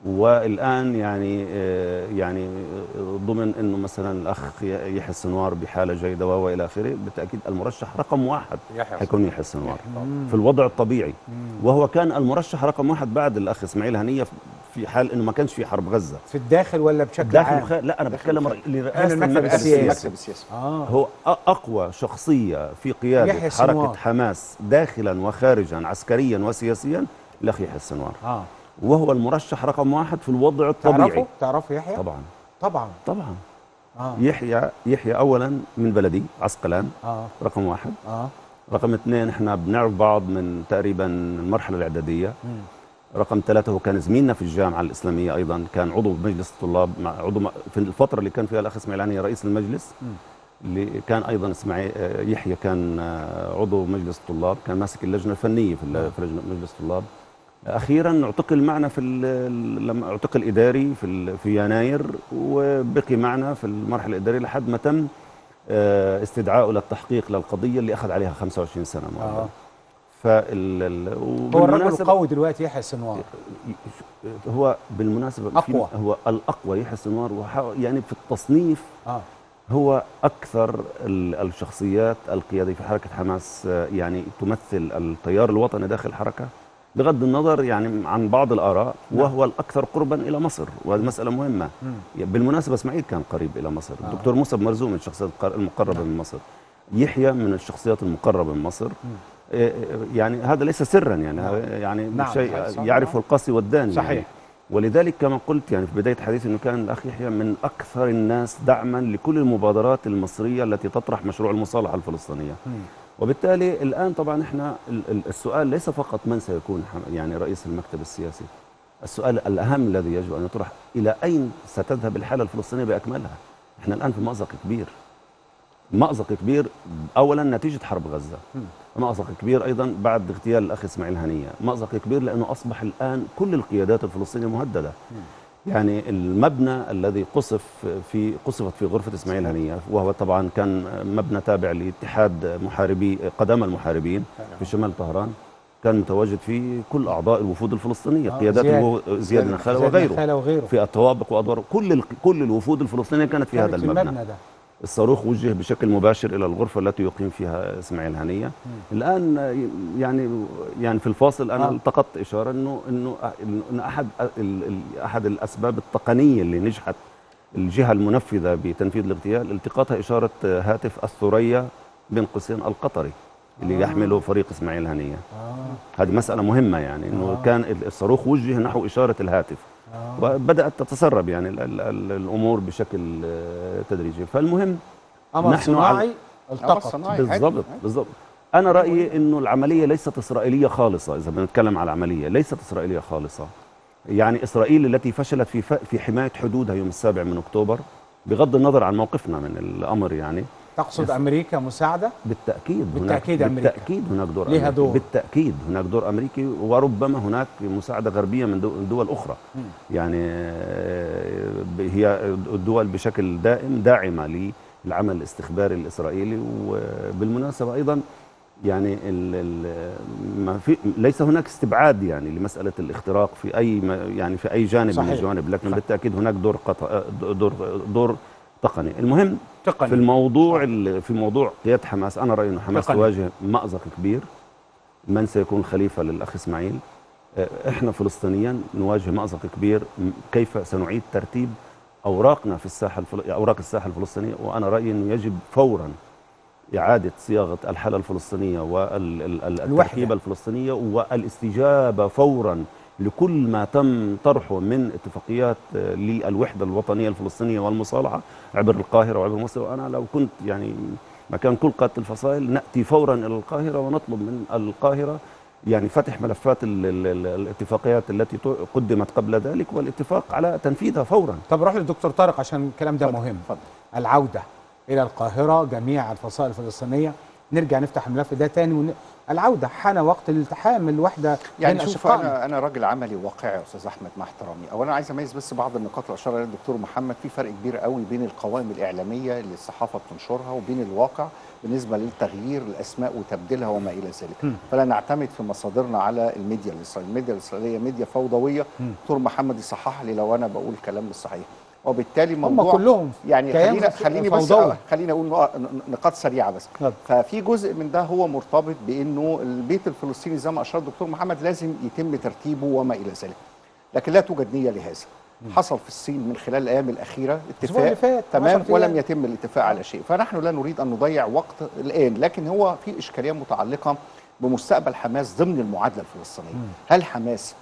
Speaker 4: والان يعني آه، يعني آه، ضمن انه مثلا الاخ ي- يحيى السنوار بحاله جيده والى اخره بالتاكيد المرشح رقم واحد
Speaker 5: يحيى
Speaker 4: حيكون يحيى السنوار
Speaker 1: مم.
Speaker 4: في الوضع الطبيعي
Speaker 1: مم.
Speaker 4: وهو كان المرشح رقم واحد بعد الاخ اسماعيل هنيه في حال انه ما كانش في حرب غزه
Speaker 1: في الداخل ولا بشكل
Speaker 4: داخل
Speaker 1: عام
Speaker 4: وخ... لا انا بتكلم ر- لرئاسه
Speaker 1: المكتب
Speaker 4: المكتب
Speaker 1: السياسي.
Speaker 4: السياسي
Speaker 2: المكتب السياسي
Speaker 1: اه
Speaker 4: هو أ- اقوى شخصيه في قياده
Speaker 1: يحيى السنوار.
Speaker 4: حركه حماس داخلا وخارجا عسكريا وسياسيا الاخ يحيى السنوار
Speaker 1: اه
Speaker 4: وهو المرشح رقم واحد في الوضع الطبيعي
Speaker 1: تعرفوا تعرفوا يحيى
Speaker 4: طبعا
Speaker 1: طبعا
Speaker 4: طبعا
Speaker 1: اه
Speaker 4: يحيى يحيى اولا من بلدي عسقلان
Speaker 1: اه
Speaker 4: رقم واحد
Speaker 1: اه
Speaker 4: رقم اثنين احنا بنعرف بعض من تقريبا المرحله الاعداديه
Speaker 1: مم.
Speaker 4: رقم ثلاثة هو كان زميلنا في الجامعة الإسلامية أيضا كان عضو بمجلس الطلاب مع عضو م- في الفترة اللي كان فيها الأخ إسماعيل عني رئيس المجلس
Speaker 1: مم.
Speaker 4: اللي كان أيضا إسماعيل آه، يحيى كان آه، عضو مجلس الطلاب كان ماسك اللجنة الفنية في ال- في لجنة مجلس الطلاب أخيرا اعتقل معنا في ال- لما اعتقل إداري في ال- في يناير وبقي معنا في المرحلة الإدارية لحد ما تم آه، استدعائه للتحقيق للقضية اللي أخذ عليها 25 سنة
Speaker 1: اه
Speaker 4: معنا فال ال-
Speaker 1: هو الرجل
Speaker 4: وبالمناسبة-
Speaker 1: القوي دلوقتي يحيى السنوار
Speaker 4: هو بالمناسبة في-
Speaker 1: أقوى.
Speaker 4: هو الأقوى يحيى السنوار وح- يعني في التصنيف
Speaker 1: اه
Speaker 4: هو أكثر ال- الشخصيات القيادية في حركة حماس آه، يعني تمثل التيار الوطني داخل الحركة بغض النظر يعني عن بعض الآراء
Speaker 1: نعم.
Speaker 4: وهو الأكثر قربا إلى مصر وهذه مسألة مهمة
Speaker 1: مم.
Speaker 4: بالمناسبة إسماعيل كان قريب إلى مصر
Speaker 1: آه.
Speaker 4: الدكتور موسى مرزوق من الشخصيات القر- المقربة من مصر يحيى من الشخصيات المقربة من مصر آه، يعني هذا ليس سرا يعني
Speaker 1: نعم.
Speaker 4: يعني
Speaker 1: نعم.
Speaker 4: شيء
Speaker 1: صح.
Speaker 4: يعرفه القاسي والداني
Speaker 1: صحيح.
Speaker 4: يعني. ولذلك كما قلت يعني في بدايه حديثي انه كان الاخ يحيى من اكثر الناس دعما لكل المبادرات المصريه التي تطرح مشروع المصالحه الفلسطينيه
Speaker 1: مم.
Speaker 4: وبالتالي الان طبعا احنا ال- ال- السؤال ليس فقط من سيكون ح- يعني رئيس المكتب السياسي السؤال الاهم الذي يجب ان يطرح الى اين ستذهب الحاله الفلسطينيه باكملها احنا الان في مازق كبير مأزق كبير اولا نتيجه حرب غزه
Speaker 1: مم.
Speaker 4: مأزق كبير ايضا بعد اغتيال الاخ اسماعيل هنيه مأزق كبير لانه اصبح الان كل القيادات الفلسطينيه مهدده يعني المبنى الذي قصف في قصفت في غرفه اسماعيل هنيه وهو طبعا كان مبنى تابع لاتحاد محاربي قدامى المحاربين في شمال طهران كان متواجد فيه كل اعضاء الوفود الفلسطينيه
Speaker 1: آه،
Speaker 4: قيادات
Speaker 1: زياد.
Speaker 4: الو- زياد النخاله
Speaker 1: زياد
Speaker 4: وغيره
Speaker 1: نخالة وغيره
Speaker 4: في الطوابق وادوار كل ال- كل الوفود الفلسطينيه كانت في هذا
Speaker 1: كانت
Speaker 4: المبنى
Speaker 1: المبنى ده
Speaker 4: الصاروخ وجه بشكل مباشر الى الغرفه التي يقيم فيها اسماعيل هنيه الان يعني يعني في الفاصل انا
Speaker 1: آه.
Speaker 4: التقطت اشاره انه انه انه احد ال- ال- احد الاسباب التقنيه اللي نجحت الجهه المنفذه بتنفيذ الاغتيال التقاطها اشاره هاتف الثريا بين قوسين القطري اللي يحمله فريق اسماعيل هنيه هذه مساله مهمه يعني انه كان الصاروخ وجه نحو اشاره الهاتف وبدات تتسرب يعني ال ال ال الامور بشكل آه، تدريجي فالمهم
Speaker 1: قمر
Speaker 4: نحن
Speaker 1: صناعي
Speaker 2: قمر
Speaker 1: التقط
Speaker 2: صناعي. عادي.
Speaker 4: بالضبط بالضبط انا رايي انه العمليه ليست اسرائيليه خالصه اذا بنتكلم على العمليه ليست اسرائيليه خالصه يعني اسرائيل التي فشلت في ف- في حمايه حدودها يوم السابع من اكتوبر بغض النظر عن موقفنا من الامر يعني
Speaker 1: تقصد امريكا مساعده
Speaker 4: بالتاكيد
Speaker 1: بالتأكيد
Speaker 4: هناك
Speaker 1: أمريكا.
Speaker 4: بالتاكيد هناك دور
Speaker 1: ليها
Speaker 4: أمريكي.
Speaker 1: دور.
Speaker 4: بالتاكيد هناك دور امريكي وربما هناك مساعده غربيه من دو- دول اخرى يعني آه، ب- هي الدول بشكل دائم داعمه للعمل الاستخباري الاسرائيلي وبالمناسبه ايضا يعني ال ال ما في ليس هناك استبعاد يعني لمساله الاختراق في اي م- يعني في اي جانب
Speaker 1: صحيح.
Speaker 4: من الجوانب لكن بالتاكيد هناك دور قط... دور دور تقني المهم
Speaker 1: تقني
Speaker 4: في الموضوع ال- في موضوع قياده حماس انا رايي انه حماس
Speaker 1: تقني.
Speaker 4: تواجه مازق كبير من سيكون خليفه للاخ اسماعيل آه، احنا فلسطينيا نواجه مازق كبير م- كيف سنعيد ترتيب اوراقنا في الساحه الفل... اوراق الساحه الفلسطينيه وانا رايي انه يجب فورا إعادة صياغة الحالة الفلسطينية والتركيبة
Speaker 1: الوحدة.
Speaker 4: الفلسطينية والاستجابة فورا لكل ما تم طرحه من اتفاقيات آه، للوحدة الوطنية الفلسطينية والمصالحة عبر القاهرة وعبر مصر وأنا لو كنت يعني مكان كل قادة الفصائل نأتي فورا إلى القاهرة ونطلب من القاهرة يعني فتح ملفات ال ال ال الاتفاقيات التي ت- قدمت قبل ذلك والاتفاق على تنفيذها فورا
Speaker 1: طب روح للدكتور طارق عشان الكلام ده مهم
Speaker 2: اتفضل.
Speaker 1: العوده الى القاهره جميع الفصائل الفلسطينيه نرجع نفتح الملف ده تاني ون... العوده حان وقت الالتحام الوحده
Speaker 2: يعني
Speaker 1: بين
Speaker 2: شوف
Speaker 1: أشقائنا.
Speaker 2: انا انا راجل عملي واقعي يا استاذ احمد مع احترامي اولا عايز اميز بس بعض النقاط اللي اشار اليها الدكتور محمد في فرق كبير قوي بين القوائم الاعلاميه اللي الصحافه بتنشرها وبين الواقع بالنسبه للتغيير الاسماء وتبديلها وما الى ذلك فلا نعتمد في مصادرنا على الميديا الاسرائيليه الميديا الاسرائيليه ميديا فوضويه دكتور محمد يصحح لي لو انا بقول كلام مش صحيح وبالتالي
Speaker 1: هم
Speaker 2: موضوع
Speaker 1: كلهم
Speaker 2: يعني
Speaker 1: كيان
Speaker 2: خلينا
Speaker 1: ف-
Speaker 2: خليني بس
Speaker 1: فوضوي.
Speaker 2: آه، خليني اقول نقط- نقاط سريعه بس
Speaker 1: اتفضل.
Speaker 2: ففي جزء من ده هو مرتبط بانه البيت الفلسطيني زي ما اشار الدكتور محمد لازم يتم ترتيبه وما الى ذلك لكن لا توجد نيه لهذا حصل في الصين من خلال الايام الاخيره
Speaker 1: الأسبوع اللي
Speaker 2: اتفاق
Speaker 1: فات،
Speaker 2: تمام
Speaker 1: 10
Speaker 2: ولم
Speaker 1: أيام.
Speaker 2: يتم الاتفاق على شيء فنحن لا نريد ان نضيع وقت الان لكن هو في اشكاليه متعلقه بمستقبل حماس ضمن المعادله الفلسطينيه هل حماس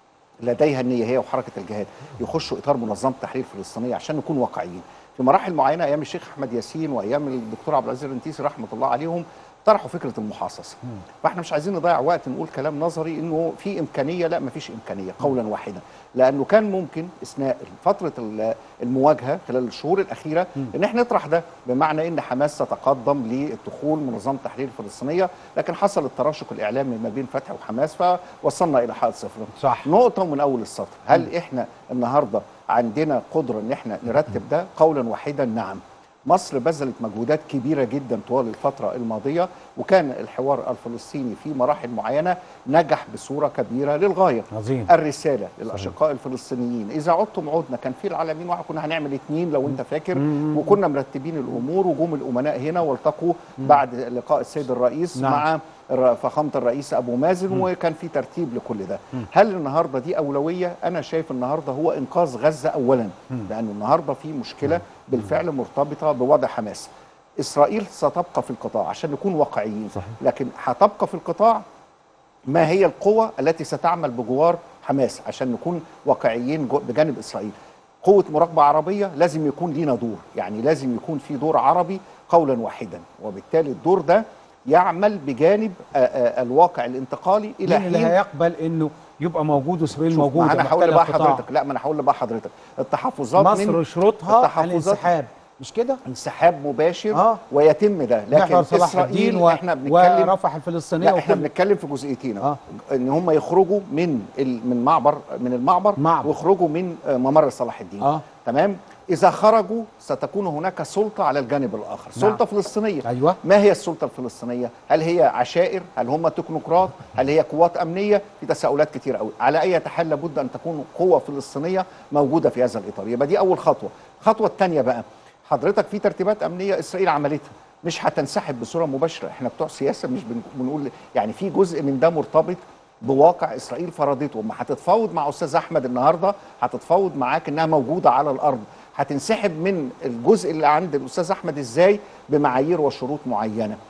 Speaker 2: لديها النيه هي وحركه الجهاد يخشوا اطار منظمه تحرير فلسطينيه عشان نكون واقعيين في مراحل معينه ايام الشيخ احمد ياسين وايام الدكتور عبد العزيز الرنتيسي رحمه الله عليهم طرحوا فكره المحاصصه فاحنا مش عايزين نضيع وقت نقول كلام نظري انه في امكانيه لا ما فيش امكانيه قولا واحدا لانه كان ممكن اثناء فتره ال- المواجهه خلال الشهور الاخيره ان احنا نطرح ده بمعنى ان حماس تتقدم للدخول منظمه تحرير الفلسطينيه لكن حصل التراشق الاعلامي ما بين فتح وحماس فوصلنا الى حائط صفر
Speaker 1: صح.
Speaker 2: نقطه من اول السطر هل احنا النهارده عندنا قدره ان احنا نرتب ده قولا واحدا نعم مصر بذلت مجهودات كبيرة جدا طوال الفترة الماضية وكان الحوار الفلسطيني في مراحل معينة نجح بصورة كبيرة للغاية
Speaker 1: عظيم.
Speaker 2: الرسالة للأشقاء الفلسطينيين إذا عدتم عدنا كان في العالمين واحد كنا هنعمل اتنين لو أنت فاكر وكنا مرتبين الأمور وجم الأمناء هنا والتقوا بعد لقاء السيد الرئيس
Speaker 1: نعم.
Speaker 2: مع الر- فخامة الرئيس أبو مازن وكان في ترتيب لكل ده هل النهاردة دي أولوية؟ أنا شايف النهاردة هو إنقاذ غزة أولا لأنه النهاردة في مشكلة بالفعل مرتبطة بوضع حماس إسرائيل ستبقى في القطاع عشان نكون واقعيين
Speaker 4: صحيح.
Speaker 2: لكن هتبقى في القطاع ما هي القوة التي ستعمل بجوار حماس عشان نكون واقعيين جو- بجانب إسرائيل قوة مراقبة عربية لازم يكون لينا دور يعني لازم يكون في دور عربي قولا واحدا وبالتالي الدور ده يعمل بجانب آه، آه، الواقع الانتقالي إلى
Speaker 1: مين اللي
Speaker 2: حين
Speaker 1: هيقبل انه يبقى موجود واسرائيل
Speaker 2: شوف،
Speaker 1: موجوده
Speaker 2: ما انا هقول
Speaker 1: محتله
Speaker 2: بقى
Speaker 1: القطاع.
Speaker 2: حضرتك لا ما انا هقول بقى حضرتك التحفظات
Speaker 1: مصر
Speaker 2: من
Speaker 1: شروطها
Speaker 2: التحفظات-
Speaker 1: الانسحاب مش كده؟
Speaker 2: انسحاب مباشر
Speaker 1: آه.
Speaker 2: ويتم ده لكن
Speaker 1: محور صلاح الدين
Speaker 2: اسرائيل
Speaker 1: و...
Speaker 2: احنا بنتكلم
Speaker 1: ورفح الفلسطينيه
Speaker 2: لا احنا
Speaker 1: وكل
Speaker 2: بنتكلم في جزئيتين
Speaker 1: آه.
Speaker 2: آه. ان هم يخرجوا من ال... من معبر من المعبر
Speaker 1: معبر.
Speaker 2: ويخرجوا من آه، ممر صلاح الدين
Speaker 1: آه.
Speaker 2: تمام اذا خرجوا ستكون هناك سلطه على الجانب الاخر
Speaker 1: نعم.
Speaker 2: سلطه فلسطينيه
Speaker 1: أيوة.
Speaker 2: ما هي السلطه الفلسطينيه هل هي عشائر هل هم تكنوقراط هل هي قوات امنيه في تساؤلات كتير قوي على اي حال لابد ان تكون قوه فلسطينيه موجوده في هذا الاطار يبقى دي اول خطوه الخطوه الثانيه بقى حضرتك في ترتيبات امنيه اسرائيل عملتها مش هتنسحب بصوره مباشره احنا بتوع سياسه مش بن- بنقول يعني في جزء من ده مرتبط بواقع اسرائيل فرضته اما هتتفاوض مع استاذ احمد النهارده هتتفاوض معاك انها موجوده على الارض هتنسحب من الجزء اللي عند الاستاذ احمد ازاي بمعايير وشروط معينه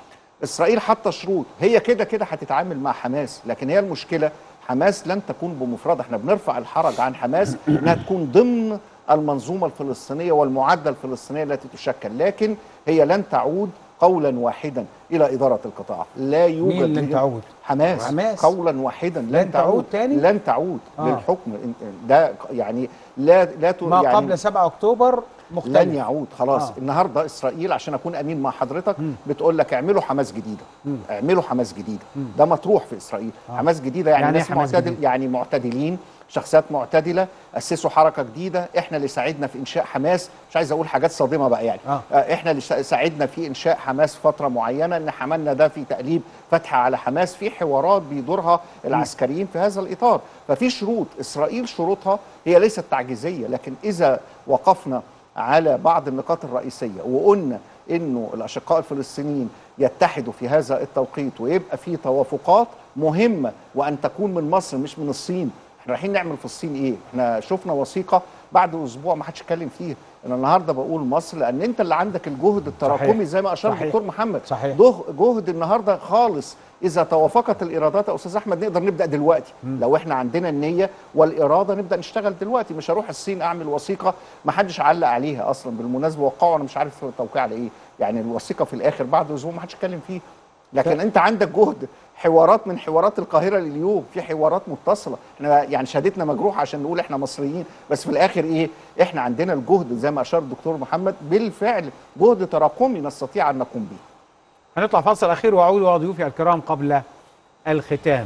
Speaker 2: اسرائيل حاطه شروط هي كده كده هتتعامل مع حماس لكن هي المشكله حماس لن تكون بمفردها احنا بنرفع الحرج عن حماس انها تكون ضمن المنظومه الفلسطينيه والمعادله الفلسطينيه التي تشكل لكن هي لن تعود قولا واحدا الى اداره القطاع لا يوجد
Speaker 1: مين لن
Speaker 2: لج-
Speaker 1: تعود؟
Speaker 2: حماس,
Speaker 1: حماس.
Speaker 2: قولا واحدا لن,
Speaker 1: لن تعود تاني؟
Speaker 2: لن تعود
Speaker 1: آه.
Speaker 2: للحكم إن- ده يعني لا لا ت-
Speaker 1: ما
Speaker 2: يعني
Speaker 1: قبل 7 اكتوبر
Speaker 2: لن
Speaker 1: مختلف
Speaker 2: يعود خلاص
Speaker 1: آه.
Speaker 2: آه. النهارده اسرائيل عشان اكون امين مع حضرتك بتقول لك اعملوا حماس جديده اعملوا حماس جديده ده مطروح في اسرائيل
Speaker 1: آه.
Speaker 2: آه. حماس جديده يعني,
Speaker 1: يعني
Speaker 2: يعني
Speaker 1: إيه
Speaker 2: ناس
Speaker 1: حماس
Speaker 2: معتدل
Speaker 1: جديدة؟
Speaker 2: يعني معتدلين شخصيات معتدله اسسوا حركه جديده احنا اللي ساعدنا في انشاء حماس مش عايز اقول حاجات صادمه بقى يعني
Speaker 1: آه.
Speaker 2: آه. احنا اللي سا- ساعدنا في انشاء حماس فتره معينه ان حملنا ده في تقليب فتح على حماس في حوارات بيدورها العسكريين في هذا الاطار ففي شروط اسرائيل شروطها هي ليست تعجيزيه لكن اذا وقفنا على بعض النقاط الرئيسيه وقلنا انه الاشقاء الفلسطينيين يتحدوا في هذا التوقيت ويبقى في توافقات مهمه وان تكون من مصر مش من الصين احنا رايحين نعمل في الصين ايه احنا شفنا وثيقه بعد اسبوع ما حدش اتكلم فيها انا النهارده بقول مصر لان انت اللي عندك الجهد التراكمي
Speaker 1: صحيح.
Speaker 2: زي ما اشار
Speaker 1: صحيح.
Speaker 2: الدكتور محمد
Speaker 1: صحيح.
Speaker 2: ده جهد النهارده خالص اذا توافقت الايرادات يا استاذ احمد نقدر نبدا دلوقتي لو احنا عندنا النيه والاراده نبدا نشتغل دلوقتي مش هروح الصين اعمل وثيقه ما حدش علق عليها اصلا بالمناسبه وقعوا انا مش عارف التوقيع على ايه يعني الوثيقه في الاخر بعد اسبوع ما حدش اتكلم فيه لكن انت عندك جهد حوارات من حوارات القاهره لليوم في حوارات متصله احنا يعني شهادتنا مجروحه عشان نقول احنا مصريين بس في الاخر ايه احنا عندنا الجهد زي ما اشار الدكتور محمد بالفعل جهد تراكمي نستطيع ان نقوم به
Speaker 1: هنطلع فاصل اخير واعود وضيوفي الكرام قبل الختام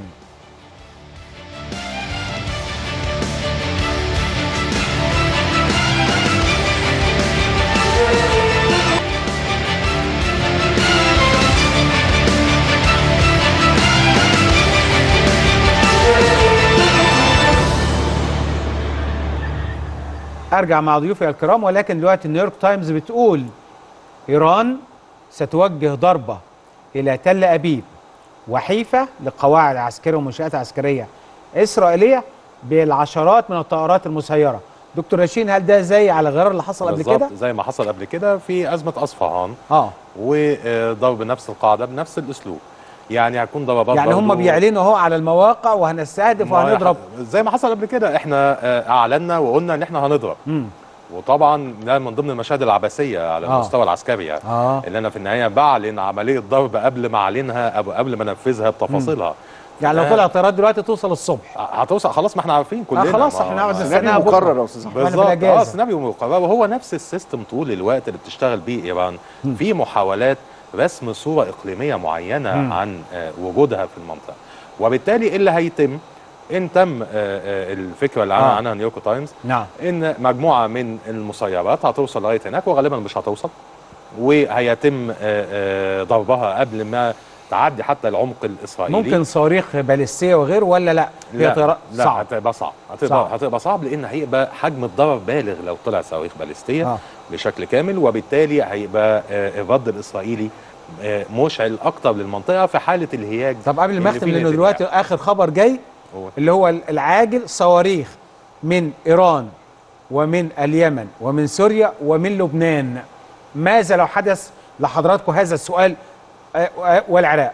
Speaker 1: ارجع مع ضيوفي الكرام ولكن دلوقتي نيويورك تايمز بتقول ايران ستوجه ضربه الى تل ابيب وحيفا لقواعد عسكريه ومنشات عسكريه اسرائيليه بالعشرات من الطائرات المسيره دكتور رشين هل ده زي على غرار اللي حصل قبل
Speaker 5: بالظبط
Speaker 1: كده
Speaker 5: زي ما حصل قبل كده في ازمه اصفهان
Speaker 1: اه
Speaker 5: وضرب نفس القاعده بنفس الاسلوب يعني هيكون ضربات
Speaker 1: يعني هم
Speaker 5: برضو-
Speaker 1: بيعلنوا اهو على المواقع وهنستهدف
Speaker 5: ما
Speaker 1: وهنضرب
Speaker 5: زي ما حصل قبل كده احنا آه، اعلنا وقلنا ان احنا هنضرب
Speaker 1: مم.
Speaker 5: وطبعا ده من ضمن المشاهد العبثيه على
Speaker 1: آه.
Speaker 5: المستوى العسكري يعني
Speaker 1: اه
Speaker 5: اللي انا في النهايه بعلن عمليه ضرب قبل ما اعلنها أو قبل ما انفذها بتفاصيلها
Speaker 1: يعني لو
Speaker 5: آه.
Speaker 1: طلع طيارات دلوقتي توصل الصبح
Speaker 5: هتوصل خلاص ما احنا عارفين كلنا
Speaker 1: آه خلاص
Speaker 5: ما-
Speaker 1: احنا نقعد
Speaker 5: ما-
Speaker 1: نستناها
Speaker 2: سيناريو
Speaker 1: بكرة.
Speaker 2: مقرر يا استاذ احمد
Speaker 1: وإحنا في
Speaker 5: بالظبط اه
Speaker 1: الأجازة.
Speaker 5: سيناريو مقرر وهو نفس السيستم طول الوقت اللي بتشتغل بيه ايران في محاولات رسم صوره اقليميه معينه
Speaker 1: مم.
Speaker 5: عن آه، وجودها في المنطقه وبالتالي إيه اللي هيتم ان تم آه، آه، الفكره اللي
Speaker 1: آه.
Speaker 5: اعلن عنها نيويورك تايمز
Speaker 1: نعم
Speaker 5: ان مجموعه من المسيرات هتوصل لغايه هناك وغالبا مش هتوصل وهيتم آه، آه، ضربها قبل ما تعدي حتى العمق الاسرائيلي
Speaker 1: ممكن صواريخ باليستيه وغيره ولا لا هي
Speaker 5: لا
Speaker 1: طيارات
Speaker 5: لا
Speaker 1: صعب
Speaker 5: هتبقى صعب هتبقى
Speaker 1: صعب.
Speaker 5: صعب. هتبقى صعب لان هيبقى حجم الضرر بالغ لو طلع صواريخ باليستيه
Speaker 1: آه.
Speaker 5: آه. بشكل كامل وبالتالي هيبقى آه، الرد الاسرائيلي آه، مشعل اكتر للمنطقه في حاله الهياج
Speaker 1: طب قبل ما
Speaker 5: اللي
Speaker 1: اختم
Speaker 5: فيه
Speaker 1: لانه
Speaker 5: الانفتاح.
Speaker 1: دلوقتي اخر خبر جاي
Speaker 5: هو.
Speaker 1: اللي هو العاجل صواريخ من ايران ومن اليمن ومن سوريا ومن لبنان ماذا لو حدث لحضراتكم هذا السؤال آه، آه، والعراق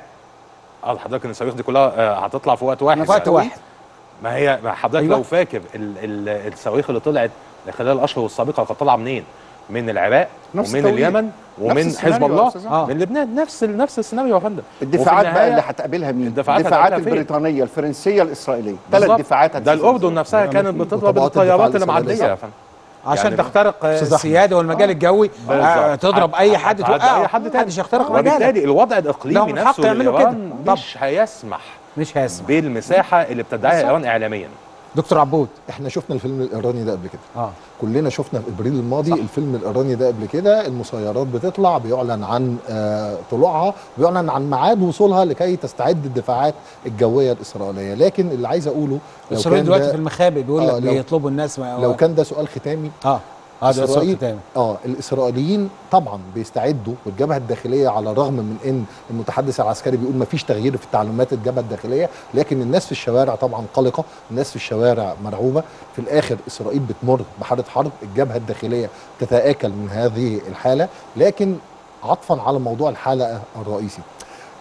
Speaker 5: اه حضرتك ان الصواريخ دي كلها آه، هتطلع في وقت واحد
Speaker 1: في وقت واحد
Speaker 5: ما هي ما حضرتك
Speaker 1: أيوة.
Speaker 5: أيوة. لو فاكر ال- ال- الصواريخ اللي طلعت خلال الاشهر السابقه كانت طالعه منين؟ من العراق
Speaker 2: نفس
Speaker 5: ومن
Speaker 2: التوقيت.
Speaker 5: اليمن ومن
Speaker 2: السيناريو
Speaker 5: حزب
Speaker 2: يا
Speaker 5: الله
Speaker 2: أستاذ
Speaker 1: أحمد.
Speaker 5: من لبنان نفس ال- نفس السيناريو يا فندم
Speaker 2: الدفاعات
Speaker 5: وفي
Speaker 2: بقى
Speaker 5: النهاية-
Speaker 2: اللي هتقابلها مين؟
Speaker 5: الدفاعات
Speaker 2: الدفاعات
Speaker 5: هتقابلها فين؟
Speaker 2: البريطانيه الفرنسيه الاسرائيليه ثلاث
Speaker 5: بالظبط.
Speaker 2: دفاعات
Speaker 5: ده
Speaker 2: هتنزل.
Speaker 5: الاردن نفسها
Speaker 3: يعني
Speaker 5: كانت
Speaker 3: في
Speaker 5: بتضرب
Speaker 3: وطبقات
Speaker 5: الطيارات
Speaker 3: الدفاع
Speaker 5: اللي معديه
Speaker 3: الإسرائيلية.
Speaker 5: يا فندم
Speaker 1: عشان
Speaker 5: يعني
Speaker 1: تخترق آه،
Speaker 3: أستاذ أحمد.
Speaker 1: السياده والمجال الجوي آه،
Speaker 5: بالظبط.
Speaker 1: تضرب اي حد
Speaker 5: هتعدي
Speaker 1: توقعه
Speaker 5: اي حد تاني
Speaker 1: محدش يخترق مجالك
Speaker 5: وبالتالي الوضع
Speaker 1: لهم
Speaker 5: الاقليمي
Speaker 1: الحق
Speaker 5: نفسه
Speaker 1: يعملوا
Speaker 5: لإيران
Speaker 1: كده.
Speaker 5: مش هيسمح
Speaker 1: مش هيسمع
Speaker 5: بالمساحه اللي بتدعيها
Speaker 1: بالظبط.
Speaker 5: ايران اعلاميا
Speaker 1: دكتور عبود
Speaker 3: احنا شفنا الفيلم الايراني ده قبل كده
Speaker 1: اه
Speaker 3: كلنا شفنا في ابريل الماضي
Speaker 1: صح.
Speaker 3: صح. الفيلم الايراني ده قبل كده المسيرات بتطلع بيعلن عن آه طلوعها بيعلن عن ميعاد وصولها لكي تستعد الدفاعات الجويه الاسرائيليه لكن اللي عايز اقوله لو
Speaker 1: اسرائيل
Speaker 3: كان
Speaker 1: دلوقتي
Speaker 3: ده
Speaker 1: في المخابئ بيقول
Speaker 3: آه،
Speaker 1: لك
Speaker 3: لو-
Speaker 1: بيطلبوا الناس ما
Speaker 3: لو كان ده سؤال ختامي
Speaker 1: اه اه ده سؤال
Speaker 3: إسرائيل
Speaker 1: تاني
Speaker 3: اه الاسرائيليين طبعا بيستعدوا والجبهه الداخليه على الرغم من ان المتحدث العسكري بيقول ما فيش تغيير في تعليمات الجبهه الداخليه لكن الناس في الشوارع طبعا قلقه الناس في الشوارع مرعوبه في الاخر اسرائيل بتمر بحاله حرب الجبهه الداخليه تتاكل من هذه الحاله لكن عطفا على موضوع الحلقه الرئيسي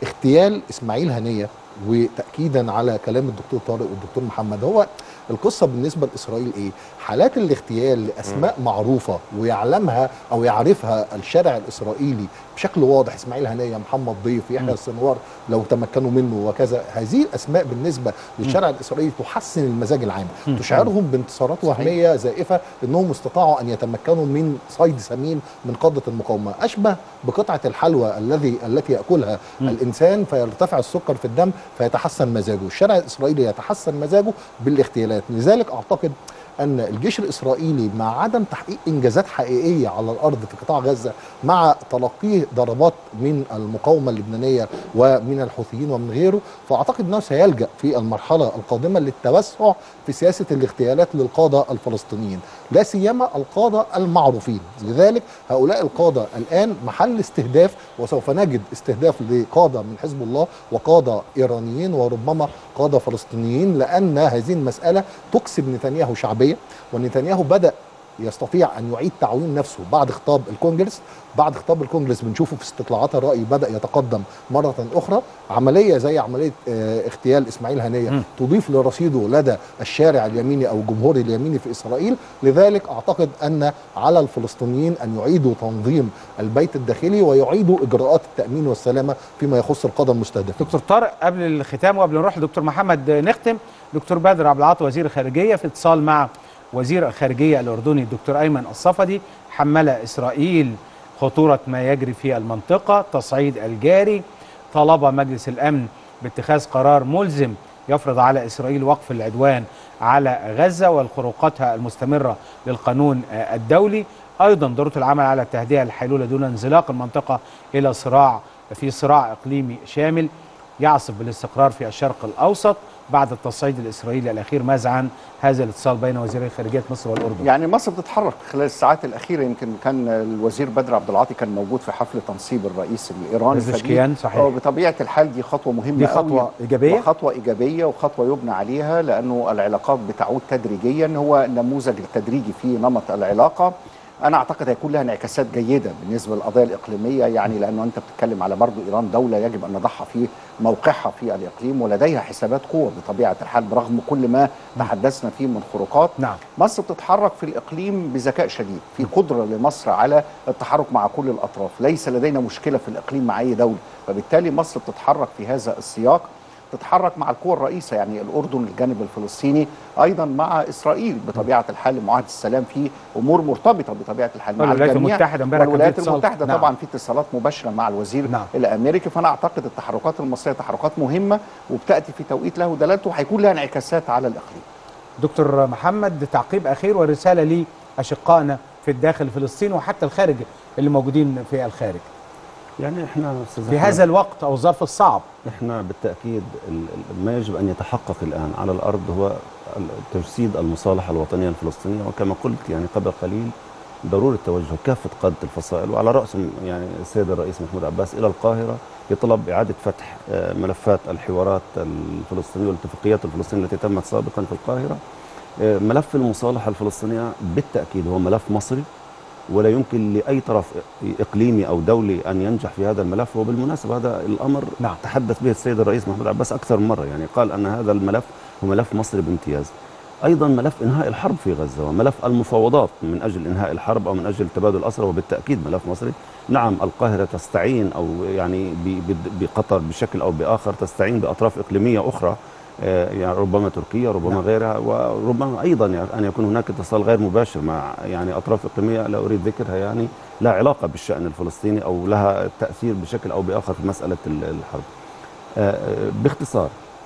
Speaker 3: اغتيال اسماعيل هنيه وتاكيدا على كلام الدكتور طارق والدكتور محمد هو القصه بالنسبه لاسرائيل ايه؟ حالات الاغتيال لاسماء معروفه ويعلمها او يعرفها الشارع الاسرائيلي بشكل واضح اسماعيل هنيه محمد ضيف يحيى السنوار لو تمكنوا منه وكذا هذه الاسماء بالنسبه للشارع الاسرائيلي تحسن المزاج العام تشعرهم بانتصارات وهميه زائفه انهم استطاعوا ان يتمكنوا من صيد سمين من قاده المقاومه اشبه بقطعه الحلوى الذي التي ياكلها الانسان فيرتفع السكر في الدم فيتحسن مزاجه الشارع الاسرائيلي يتحسن مزاجه بالاغتيالات لذلك اعتقد ان الجيش الاسرائيلي مع عدم تحقيق انجازات حقيقيه على الارض في قطاع غزه مع تلقيه ضربات من المقاومه اللبنانيه ومن الحوثيين ومن غيره فاعتقد انه سيلجا في المرحله القادمه للتوسع في سياسه الاغتيالات للقاده الفلسطينيين لا سيما القاده المعروفين لذلك هؤلاء القاده الان محل استهداف وسوف نجد استهداف لقاده من حزب الله وقاده ايرانيين وربما قاده فلسطينيين لان هذه المساله تكسب نتنياهو شعبيه ونتنياهو بدا يستطيع ان يعيد تعويم نفسه بعد خطاب الكونجرس بعد خطاب الكونجرس بنشوفه في استطلاعات الراي بدا يتقدم مره اخرى عمليه زي عمليه آه، اغتيال اسماعيل هنيه تضيف لرصيده لدى الشارع اليميني او الجمهور اليميني في اسرائيل لذلك اعتقد ان على الفلسطينيين ان يعيدوا تنظيم البيت الداخلي ويعيدوا اجراءات التامين والسلامه فيما يخص القاده المستهدفين
Speaker 1: دكتور طارق قبل الختام وقبل نروح لدكتور محمد نختم دكتور بدر عبد العاطي وزير الخارجيه في اتصال مع وزير الخارجيه الاردني الدكتور ايمن الصفدي حمل اسرائيل خطوره ما يجري في المنطقه تصعيد الجاري طلب مجلس الامن باتخاذ قرار ملزم يفرض على اسرائيل وقف العدوان على غزه والخروقاتها المستمره للقانون آه، الدولي ايضا ضروره العمل على التهدئه الحلوله دون انزلاق المنطقه الى صراع في صراع اقليمي شامل يعصف بالاستقرار في الشرق الاوسط بعد التصعيد الاسرائيلي الاخير ماذا عن هذا الاتصال بين وزيري خارجيه مصر والاردن؟
Speaker 2: يعني مصر بتتحرك خلال الساعات الاخيره يمكن كان الوزير بدر عبد العاطي كان موجود في حفل تنصيب الرئيس الايراني
Speaker 1: بزشكيان،
Speaker 2: فدي-
Speaker 1: صحيح.
Speaker 2: آه، بطبيعه الحال دي خطوه مهمه
Speaker 1: دي خطوة
Speaker 2: قوي
Speaker 1: إيجابية؟
Speaker 2: وخطوه ايجابيه وخطوه يبنى عليها لانه العلاقات بتعود تدريجيا هو نموذج التدريجي في نمط العلاقه انا اعتقد هيكون لها انعكاسات جيده بالنسبه للقضايا الاقليميه يعني لانه انت بتتكلم على برضه ايران دوله يجب ان نضعها في موقعها في الاقليم ولديها حسابات قوه بطبيعه الحال برغم كل ما تحدثنا فيه من خروقات
Speaker 1: نعم.
Speaker 2: مصر بتتحرك في الاقليم بذكاء شديد في قدره لمصر على التحرك مع كل الاطراف ليس لدينا مشكله في الاقليم مع اي دوله فبالتالي مصر بتتحرك في هذا السياق تتحرك مع القوى الرئيسة يعني الأردن الجانب الفلسطيني أيضا مع إسرائيل بطبيعة الحال لمعاهدة السلام في أمور مرتبطة بطبيعة الحال مع
Speaker 1: والولايات
Speaker 2: الجميع
Speaker 1: المتحدة امبارح كان في
Speaker 2: والولايات
Speaker 1: اتصال.
Speaker 2: المتحدة
Speaker 1: نعم.
Speaker 2: طبعا في اتصالات مباشرة مع الوزير
Speaker 1: نعم.
Speaker 2: الأمريكي فأنا أعتقد التحركات المصرية تحركات مهمة وبتأتي في توقيت له دلالته وهيكون لها انعكاسات على الإقليم
Speaker 1: دكتور محمد تعقيب اخير ورساله لاشقائنا في الداخل فلسطين وحتى الخارج اللي موجودين في الخارج
Speaker 4: يعني احنا أستاذ
Speaker 1: في
Speaker 4: أحمد،
Speaker 1: هذا الوقت او الظرف الصعب
Speaker 4: احنا بالتاكيد ال- ال- ما يجب ان يتحقق الان على الارض هو ال- تجسيد المصالحه الوطنيه الفلسطينيه وكما قلت يعني قبل قليل ضروره توجه كافه قاده الفصائل وعلى راسهم يعني السيد الرئيس محمود عباس الى القاهره يطلب اعاده فتح آه، ملفات الحوارات الفلسطينيه والاتفاقيات الفلسطينيه التي تمت سابقا في القاهره آه، ملف المصالحه الفلسطينيه بالتاكيد هو ملف مصري ولا يمكن لاي طرف اقليمي او دولي ان ينجح في هذا الملف وبالمناسبه هذا الامر
Speaker 1: نعم.
Speaker 4: تحدث به السيد الرئيس محمود عباس اكثر من مره يعني قال ان هذا الملف هو ملف مصري بامتياز ايضا ملف انهاء الحرب في غزه وملف المفاوضات من اجل انهاء الحرب او من اجل تبادل الاسرى وبالتاكيد ملف مصري نعم القاهره تستعين او يعني ب- ب- بقطر بشكل او باخر تستعين باطراف اقليميه اخرى آه، يعني ربما تركيا ربما
Speaker 1: نعم.
Speaker 4: غيرها وربما ايضا يعني ان يكون هناك اتصال غير مباشر مع يعني اطراف اقليميه لا اريد ذكرها يعني لا علاقه بالشان الفلسطيني او لها تاثير بشكل او باخر في مساله ال- الحرب. آه، آه، باختصار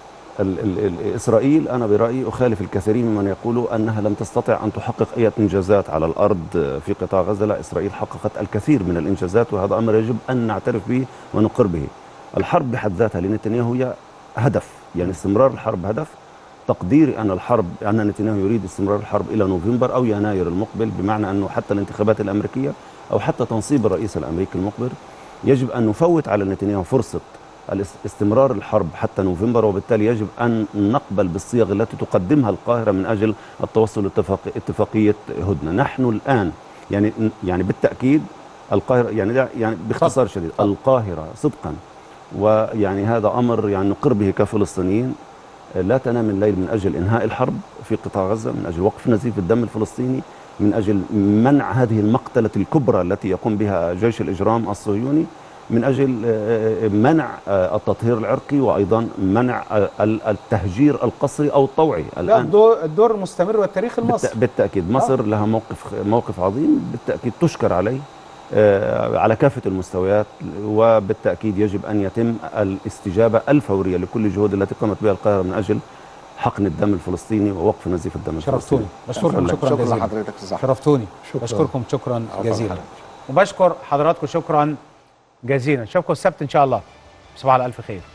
Speaker 4: ال ال ال اسرائيل انا برايي اخالف الكثيرين ممن يقولوا انها لم تستطع ان تحقق اي انجازات على الارض آه، في قطاع غزه، لا اسرائيل حققت الكثير من الانجازات وهذا امر يجب ان نعترف به ونقر به. الحرب بحد ذاتها لنتنياهو هي هدف، يعني استمرار الحرب هدف تقديري ان الحرب ان نتنياهو يريد استمرار الحرب الى نوفمبر او يناير المقبل بمعنى انه حتى الانتخابات الامريكيه او حتى تنصيب الرئيس الامريكي المقبل يجب ان نفوت على نتنياهو فرصه الاس- استمرار الحرب حتى نوفمبر وبالتالي يجب ان نقبل بالصيغ التي تقدمها القاهره من اجل التوصل لاتفاق- اتفاقيه هدنه، نحن الان يعني يعني بالتاكيد القاهره يعني ده يعني باختصار شديد القاهره صدقا ويعني هذا امر يعني نقر به كفلسطينيين لا تنام الليل من اجل انهاء الحرب في قطاع غزه من اجل وقف نزيف الدم الفلسطيني من اجل منع هذه المقتله الكبرى التي يقوم بها جيش الاجرام الصهيوني من اجل آه، منع آه، التطهير العرقي وايضا منع آه، التهجير القسري او الطوعي
Speaker 1: لا الدور, الدور المستمر والتاريخ المصري
Speaker 4: بالت- بالتاكيد مصر لها موقف موقف عظيم بالتاكيد تشكر عليه آه، على كافه المستويات وبالتاكيد يجب ان يتم الاستجابه الفوريه لكل الجهود التي قامت بها القاهره من اجل حقن الدم الفلسطيني ووقف نزيف الدم
Speaker 1: شرفتوني
Speaker 4: الفلسطيني
Speaker 1: بشكركم شكرا
Speaker 2: شكرا
Speaker 1: جزيلا
Speaker 2: لحضرتك استاذ أحمد.
Speaker 1: شرفتوني
Speaker 3: شكراً.
Speaker 1: بشكركم شكرا
Speaker 2: عفواً
Speaker 1: جزيلا
Speaker 2: حضرتك.
Speaker 1: وبشكر حضراتكم شكرا جزيلا نشوفكم السبت ان شاء الله صباح الف خير